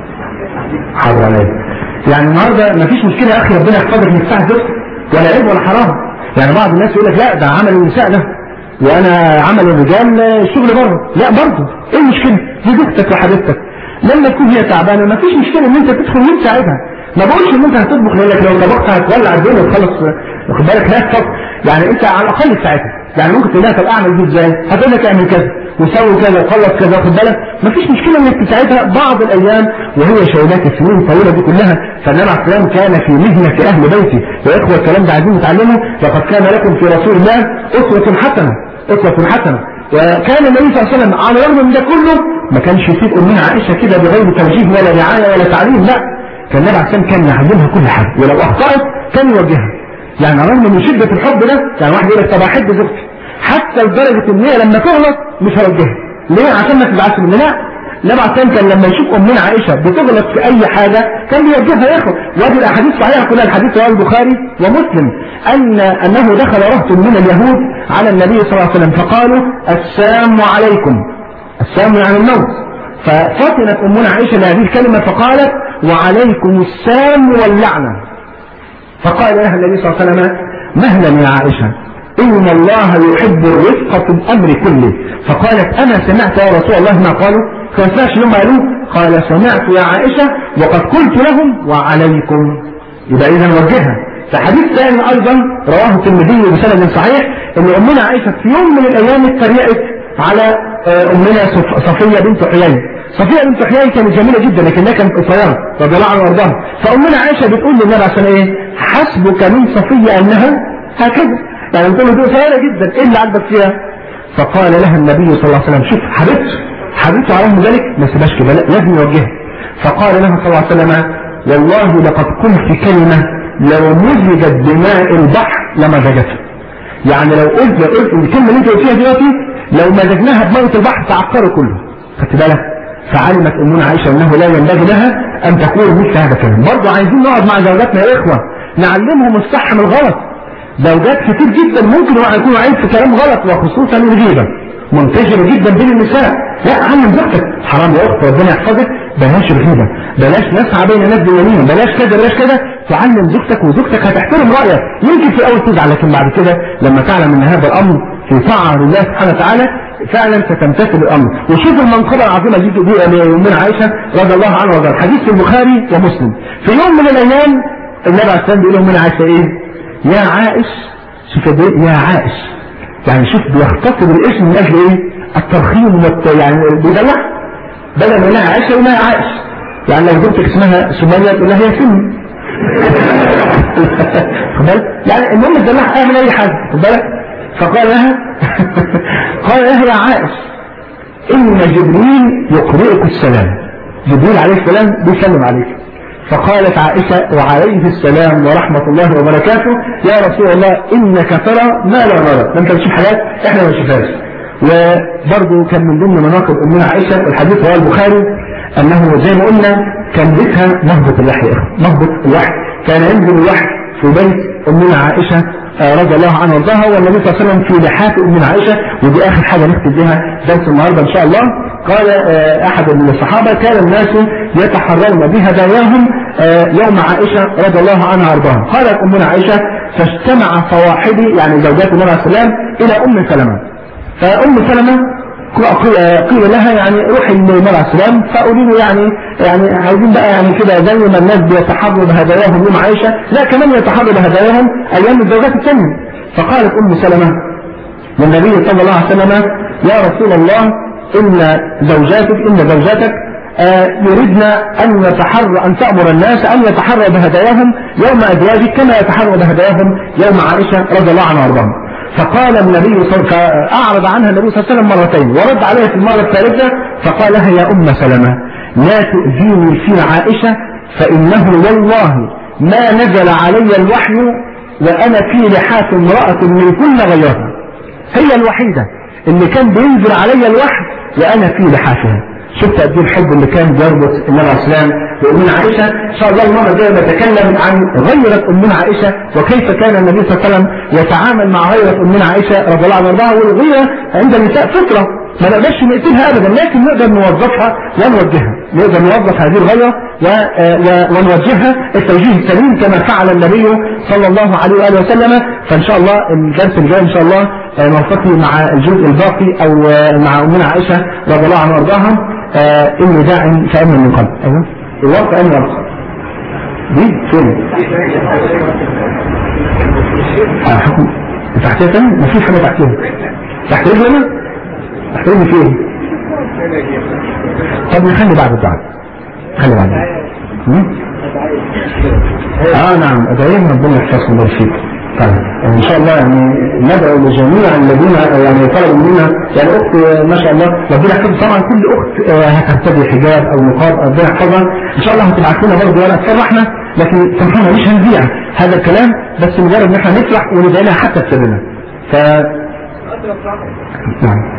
حاضر عليا يعني النهارده مفيش مشكله يا اخي ربنا يحفظك من الساعه زفت ولا عيب ولا حرام يعني بعض الناس يقول لك لا ده عمل النساء ده وانا عمل الرجال شغل بره لا برضه ايه المشكله دي زوجتك وحبيبتك لما تكون هي تعبانه ما فيش مشكله ان انت تدخل وتساعدها ما بقولش ان انت هتطبخ لانك لو طبخت هتولع الدنيا وتخلص واخد بالك لا طب يعني انت على الاقل تساعدها يعني ممكن تقول لها طب اعمل دي ازاي؟ هتقول لك اعمل كذا وسوي كذا وخلص كذا واخد بالك ما فيش مشكله انك تساعدها بعض الايام وهي شايلاك السنين الطويله دي كلها فالنبي عليه السلام كان في مهنه اهل بيته يا اخوه الكلام ده عايزين نتعلمه لقد كان لكم في رسول الله اسوه حسنه اسوه حسنه وكان النبي صلى الله عليه وسلم على الرغم من ده كله ما كانش يسيب امنا عائشه كده بغير توجيه ولا رعايه ولا تعليم لا كان النبي عليه السلام كان يعلمها كل حاجه ولو اخطات كان يوجهها يعني على الرغم من شده الحب ده يعني واحد يقول لك طب احب زوجتي حتى لدرجه ان هي لما تغلط مش هوجهها ليه عشان ما تزعلش مني لا النبي عليه السلام كان لما يشوف امنا عائشه بتغلط في اي حاجه كان بيوجهها يا اخو وهذه الاحاديث صحيحه كلها الحديث رواه البخاري ومسلم ان انه دخل رهط من اليهود على النبي صلى الله عليه وسلم فقالوا السلام عليكم السلام يعني الموت ففطنت امنا عائشه لهذه الكلمه فقالت وعليكم السلام واللعنه فقال لها النبي صلى الله عليه وسلم مهلا يا عائشه إن الله يحب الرفق في الأمر كله فقالت أنا سمعت يا رسول الله ما قالوا فسمعش لهم قالوا قال سمعت يا عائشة وقد قلت لهم وعليكم يبقى إذا وجهها فحديث ثاني أيضا رواه الترمذي بسند صحيح أن أمنا عائشة في يوم من الأيام اتريقت على أمنا صفية بنت حيي صفية بنت حيي كانت جميلة جدا لكنها كانت قصيرة رضي الله عنها وارضاها فأمنا عائشة بتقول للنبي عشان إيه حسبك من صفية أنها هكذا يعني بتقول له دي قصيرة جدا ايه اللي عجبك فيها فقال لها النبي صلى الله عليه وسلم شوف حبيبته حبيبته على ذلك ما سيبهاش كده لازم يوجهها فقال لها صلى الله عليه وسلم والله لقد قلت كلمة لو مزجت بماء البحر لمزجتها يعني لو قلت قلت الكلمة اللي انت قلتيها دلوقتي لو مزجناها بماء البحر تعقره كله خدت بالك فعلمت امنا عائشه انه لا ينبغي لها ان تقول مثل هذا الكلام برضه عايزين نقعد مع زوجاتنا يا اخوه نعلمهم الصح من الغلط زوجات كتير جدا ممكن يكونوا عايز في كلام غلط وخصوصا الغيبة منتشرة جدا بين النساء لا علم زوجتك حرام يا اخت ربنا يحفظك بلاش الغيبة بلاش نسعى بين الناس باليمين بلاش كذا بلاش كذا تعلم زوجتك وزوجتك هتحترم رأيك يمكن في الاول تزعل لكن بعد كده لما تعلم ان هذا الامر في طاعة لله سبحانه وتعالى فعلا ستمتثل الامر وشوف المنقبة العظيمة دي دي من عائشة رضي الله عنها وارضاها حديث في البخاري ومسلم في يوم من الايام النبي عليه السلام بيقول لهم من عائشة ايه يا عائش شوف قد ايه يا عائش يعني شوف بيختصر الاسم من اجل ايه الترخيم والت... يعني بيدلع بدل ما لها عائشة ولا عائشة يعني لو بنتك اسمها سمية تقول لها هي سم خد بالك يعني المهم تدلعها اعمل اي حاجة خد بالك فقال لها قال لها يا عائشة ان جبريل يقرئك السلام جبريل عليه السلام بيسلم عليك فقالت عائشة وعليه السلام ورحمة الله وبركاته يا رسول الله إنك ترى ما لا نرى أنت بتشوف حاجات إحنا ما نشوفهاش وبرضه كان من ضمن مناقب أمنا عائشة الحديث رواه البخاري أنه زي ما قلنا كان بيتها مهبط الوحي مهبط الوحي كان ينزل الوحي في بيت أمنا عائشة رضي الله عنها وارضاها والنبي صلى الله عليه وسلم في لحاف أمنا عائشة ودي آخر حاجة نكتب بها درس النهاردة إن شاء الله قال أحد من الصحابة كان الناس يتحرون بهداياهم يوم عائشة رضي الله عنها وارضاها قالت أمنا عائشة فاجتمع صواحبي يعني زوجات النبي عليه السلام إلى أم سلمة فأم سلمة قيل لها يعني روحي للنبي عليه السلام فقولي له يعني يعني عايزين بقى يعني كده زي ما الناس بيتحروا بهداياهم يوم عائشة لا كمان يتحروا بهداياهم أيام الزوجات الثانية فقالت أم سلمة للنبي صلى الله عليه وسلم يا رسول الله إن زوجاتك إن زوجاتك آه يريدن أن يتحر أن تأمر الناس أن يتحروا بهداياهم يوم أزواجك كما يتحروا بهداياهم يوم عائشة رضي الله عنها وارضاها فقال النبي صلى فأعرض عنها النبي صلى الله عليه وسلم مرتين ورد عليها في المرة الثالثة فقال لها يا أم سلمة لا تؤذيني في عائشة فإنه والله ما نزل علي الوحي وأنا في لحاف امرأة من كل غيرها هي الوحيدة اللي كان بينزل علي الوحي وأنا في لحافها شفت قد ايه الحب اللي كان بيربط النبي عليه السلام بأمنا عائشة إن شاء الله المرة الجاية نتكلم عن غيرة أمنا عائشة وكيف كان النبي صلى الله عليه وسلم يتعامل مع غيرة أمنا عائشة رضي الله عنها والغيرة عند النساء فطرة ما نقدرش نقتلها أبدا لكن نقدر نوظفها ونوجهها نقدر نوظف هذه الغيرة ونوجهها التوجيه السليم كما فعل النبي صلى الله عليه وآله وسلم فإن شاء الله الدرس الجاي إن شاء الله نلتقي مع الجزء الباقي أو مع أمنا عائشة رضي الله عنها وارضاها إني داع فأمن من قلب أيوه الواقع أمن الواقع دي فين آه حكم تحتها تاني ما فيش حاجة تحتها تحت رجلنا تحت رجلي فين طب نخلي بعد الدعاء خلي بعد اه نعم ادعيهم ربنا يحفظكم الله فيك طيب ان شاء الله يعني ندعو لجميع الذين يعني طلبوا منا يعني اخت ما شاء الله ربنا يحفظ طبعا كل اخت هترتدي حجاب او نقاب ربنا يحفظها ان شاء الله هتبعت لنا برضه ولا تفرحنا لكن سبحان مش هنذيع هذا الكلام بس مجرد ان احنا نفرح وندعي لها حتى تسلمنا ف نعم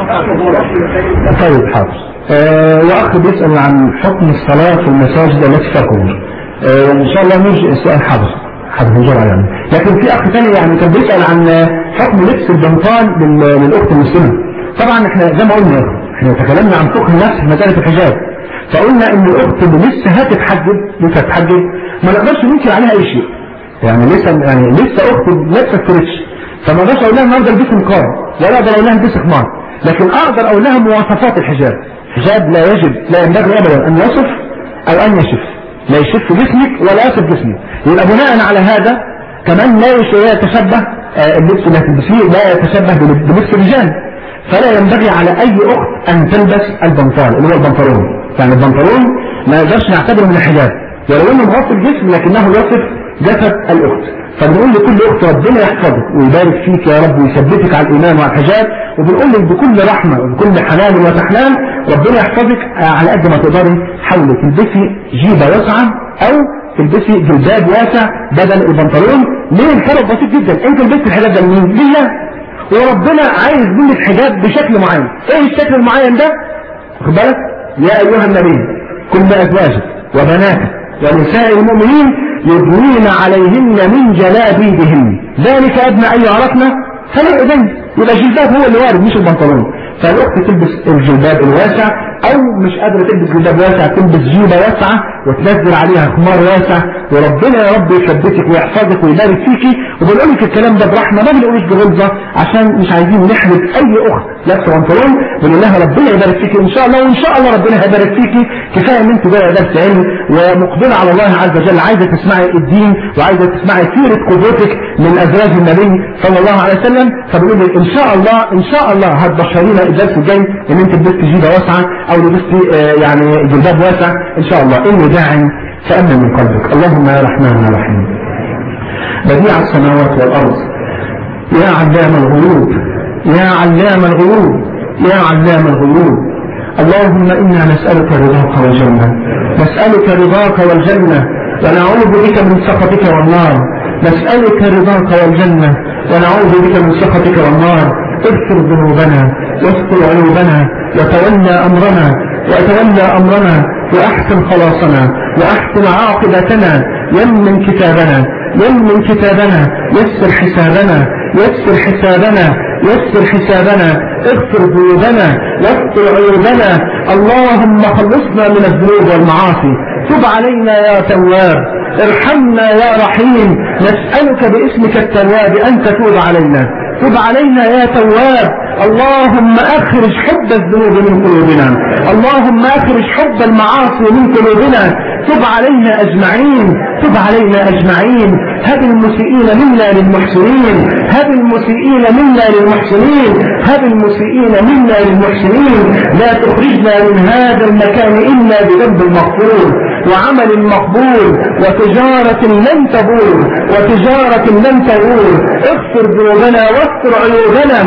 طيب حاضر آه واخ بيسال عن حكم الصلاه في المساجد التي فيها قبور آه ان شاء الله نرجع السؤال حاضر حاضر نجاوب يعني لكن في اخ ثاني يعني كان بيسال عن حكم لبس البنطال للاخت المسلمه طبعا احنا زي ما قلنا احنا تكلمنا عن فقه النفس في مساله الحجاب فقلنا ان الاخت اللي لسه هتتحجب لسه هتتحجب ما نقدرش ننكر عليها اي شيء يعني لسه يعني لسه اخت لسه ستريتش فما اقدرش اقول لها النهارده البسي نقاب ولا اقدر اقول لها البسي خمار لكن اقدر اقول لها مواصفات الحجاب حجاب لا يجب لا ينبغي ابدا ان يصف او ان يشف لا يشف جسمك ولا يصف جسمك يبقى بناء على هذا كمان لا يتشبه اللبس اللي هتلبسيه لا يتشبه بلبس الرجال فلا ينبغي على اي اخت ان تلبس البنطال اللي هو البنطلون يعني البنطلون ما يقدرش نعتبره من الحجاب ولو انه مغطي الجسم لكنه يصف جسد الاخت فبنقول لكل اخت ربنا يحفظك ويبارك فيك يا رب ويثبتك على الايمان وعلى الحجاب وبنقول لك بكل رحمه وبكل حنان وتحنان ربنا يحفظك على قد ما تقدري حاولي تلبسي جيبه واسعه او تلبسي جلباب واسع بدل البنطلون ليه الفرق بسيط جدا انت لبست الحجاب ده لمين؟ لله وربنا عايز منك حجاب بشكل معين ايه الشكل المعين ده؟ واخد بالك؟ يا ايها النبي كل ازواجك وبناتك ونساء المؤمنين يدنين عليهن من جلابيبهن ذلك ادنى ان يعرفنا فلا يؤذن يبقى الجلباب هو اللي وارد مش البنطلون فالاخت تلبس الجلباب الواسع او مش قادره تلبس جلباب واسع تلبس جيبه واسعه وتنزل عليها خمار واسع وربنا يا رب يثبتك ويحفظك ويبارك فيكي وبنقول لك الكلام ده برحمه ما بنقولوش بغلظه عشان مش عايزين نحرج اي اخت لابسه بنطلون بنقول لها ربنا يبارك فيكي ان شاء الله وان شاء الله ربنا هيبارك فيكي كفايه ان انت بقى درس علم ومقبله على الله عز وجل عايزه تسمعي الدين وعايزه تسمعي سيره قدوتك من ازواج النبي صلى الله عليه وسلم فبنقول لك ان شاء الله ان شاء الله هتبشرينا الدرس الجاي ان انت لبستي جيبه واسعه او لبستي آه يعني جلباب واسع ان شاء الله اني داع فامن من قلبك اللهم يا رحمن يا رحيم بديع السماوات والارض يا علام الغيوب يا علام الغيوب يا علام الغيوب اللهم إنا نسألك رضاك والجنة نسألك رضاك والجنة ونعوذ بك من سخطك والنار نسألك رضاك والجنة ونعوذ بك من سخطك والنار اغفر ذنوبنا واستر عيوبنا وتولى أمرنا وتولى أمرنا وأحسن خلاصنا وأحسن عاقبتنا يمن كتابنا يمن كتابنا يسر حسابنا يسر حسابنا يسر حسابنا اغفر ذنوبنا واستر عيوبنا اللهم خلصنا من الذنوب والمعاصي تب علينا يا تواب ارحمنا يا رحيم نسألك باسمك التواب أن تتوب علينا تب علينا يا تواب اللهم أخرج حب الذنوب من قلوبنا اللهم أخرج حب المعاصي من قلوبنا تب علينا أجمعين تب علينا أجمعين هب المسيئين منا للمحسنين هب المسيئين منا للمحسنين هب المسيئين منا للمحسنين لا تخرجنا من هذا المكان إلا بذنب مغفور وعمل مقبول وتجارة لن تبور وتجارة لن تبور اغفر ذنوبنا واستر عيوبنا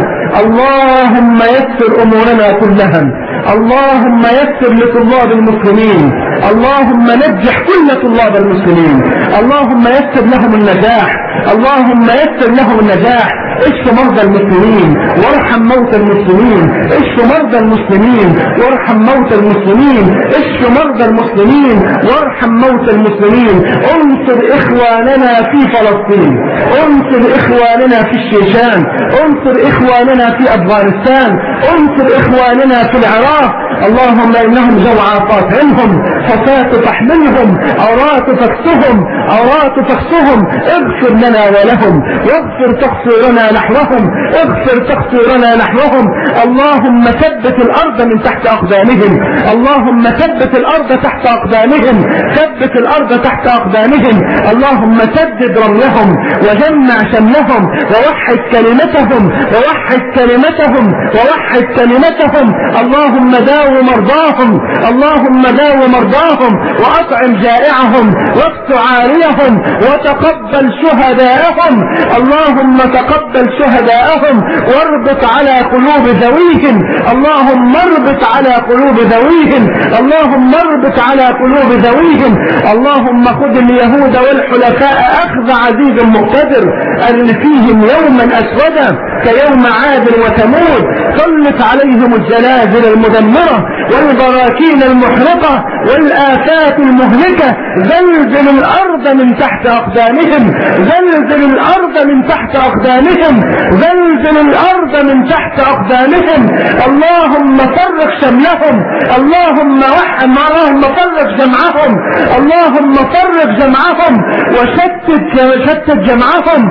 اللهم يسر أمورنا كلها اللهم يسر لطلاب المسلمين اللهم نجح كل طلاب المسلمين اللهم يسر لهم النجاح اللهم يسر لهم النجاح اشف مرضى المسلمين وارحم موتى المسلمين اشف مرضى المسلمين وارحم موتى المسلمين اشف مرضى المسلمين وارحم موتى المسلمين انصر اخواننا في فلسطين انصر اخواننا في الشيشان انصر اخواننا في افغانستان انصر اخواننا في العراق اللهم انهم جوعى فاطعمهم فسات تحملهم اورات تكسهم اورات تكسهم اغفر لنا ولهم واغفر تقصيرنا نحوهم اغفر تقصيرنا نحوهم اللهم ثبت الارض من تحت اقدامهم اللهم ثبت الارض تحت اقدامهم ثبت الارض تحت اقدامهم اللهم سدد رميهم وجمع شملهم ووحد كلمتهم ووحد كلمتهم ووحد كلمتهم اللهم داو مرضاهم اللهم داو مرضاهم واطعم جائعهم واقت عاريهم وتقبل شهداءهم اللهم تقبل شهداءهم واربط على قلوب ذويهم اللهم اربط على قلوب ذويهم اللهم اربط على قلوب ذويهم اللهم خذ اليهود والحلفاء اخذ عزيز مقتدر ان فيهم يوما اسودا كيوم عاد وثمود سلط عليهم الزلازل المدمرة والبراكين المحرقة والآفات المهلكة زلزل الأرض من تحت أقدامهم زلزل الأرض من تحت أقدامهم زلزل الأرض من تحت أقدامهم اللهم فرق شملهم اللهم وحم اللهم فرق جمعهم اللهم فرق جمعهم وشتت شتت جمعهم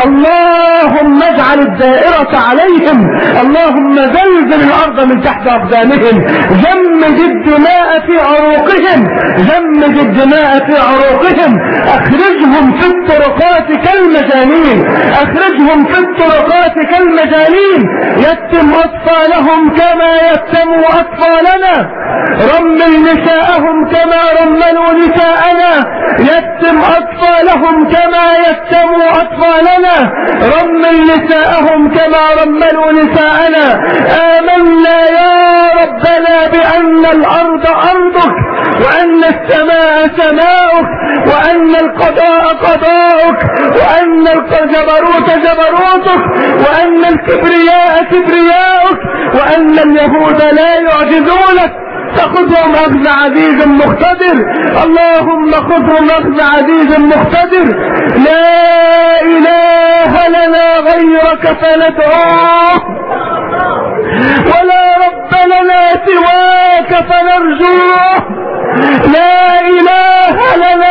اللهم اجعل الدائرة عليهم اللهم زلزل الأرض من تحت أقدامهم جمد الدماء في عروقهم جمد الدماء في عروقهم اخرجهم في الطرقات كالمجانين اخرجهم في الطرقات كالمجانين يتم اطفالهم كما يتموا اطفالنا رمل نساءهم كما رملوا نساءنا يتم اطفالهم كما يتموا اطفالنا رمل نساءهم كما رملوا نساءنا امنا يا ربنا بان الارض ارضك وان السماء سماؤك وان القضاء قضاؤك وان الجبروت جبروتك وان الكبرياء كبرياؤك وان اليهود لا يعجزونك فخذهم اخذ عزيز مقتدر اللهم خذهم اخذ عزيز مقتدر لا اله لنا غيرك فندعوه ولا رب لنا سواك فنرجوه لا اله لنا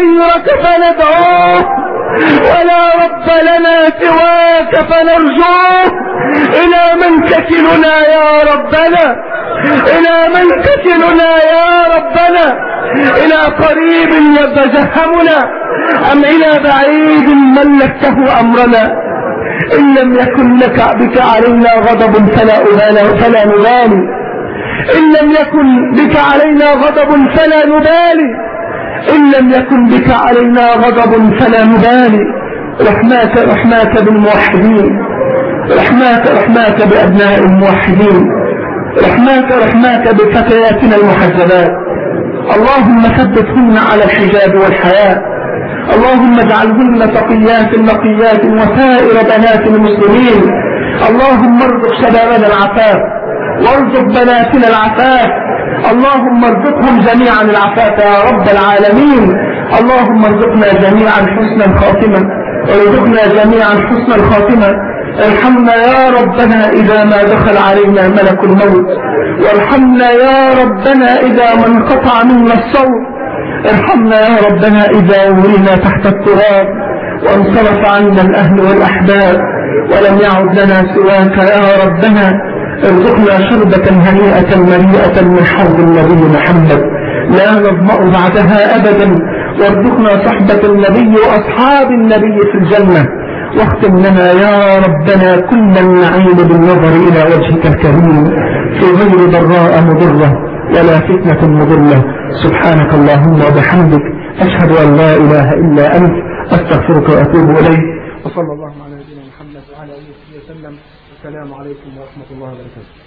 غيرك فندعوه ولا رب لنا سواك فنرجوه إلى من تكلنا يا ربنا إلى من تكلنا يا ربنا إلى قريب يتجهمنا أم إلى بعيد ملكته أمرنا إن لم يكن لك بك علينا غضب فلا أبالي فلا نبالي إن لم يكن بك علينا غضب فلا نبالي إن لم يكن بك علينا غضب فلا نبالي رحماك رحماك بالموحدين رحماك رحماك بأبناء الموحدين رحماك رحماك بفتياتنا المحجبات اللهم ثبتهن على الحجاب والحياء اللهم اجعلهن تقيات نقيات وسائر بنات المسلمين اللهم ارزق شبابنا العفاف وارزق بناتنا العفاف اللهم ارزقهم جميعا العفاف يا رب العالمين اللهم ارزقنا جميعا حسن الخاتمة وارزقنا جميعا حسن الخاتمة ارحمنا يا ربنا إذا ما دخل علينا ملك الموت وارحمنا يا ربنا إذا ما انقطع منا الصوت ارحمنا يا ربنا إذا ولنا تحت التراب وانصرف عنا الأهل والأحباب ولم يعد لنا سواك يا ربنا ارزقنا شربة هنيئة مريئة من حوض النبي محمد لا نظمأ بعدها أبدا وارزقنا صحبة النبي وأصحاب النبي في الجنة واختم لنا يا ربنا كل النعيم بالنظر إلى وجهك الكريم في غير ضراء مضرة ولا فتنة مضلة سبحانك اللهم وبحمدك أشهد أن لا إله إلا أنت أستغفرك وأتوب إليك وصلى الله على نبينا محمد وعلى آله وصحبه وسلم السلام عليكم ورحمة الله وبركاته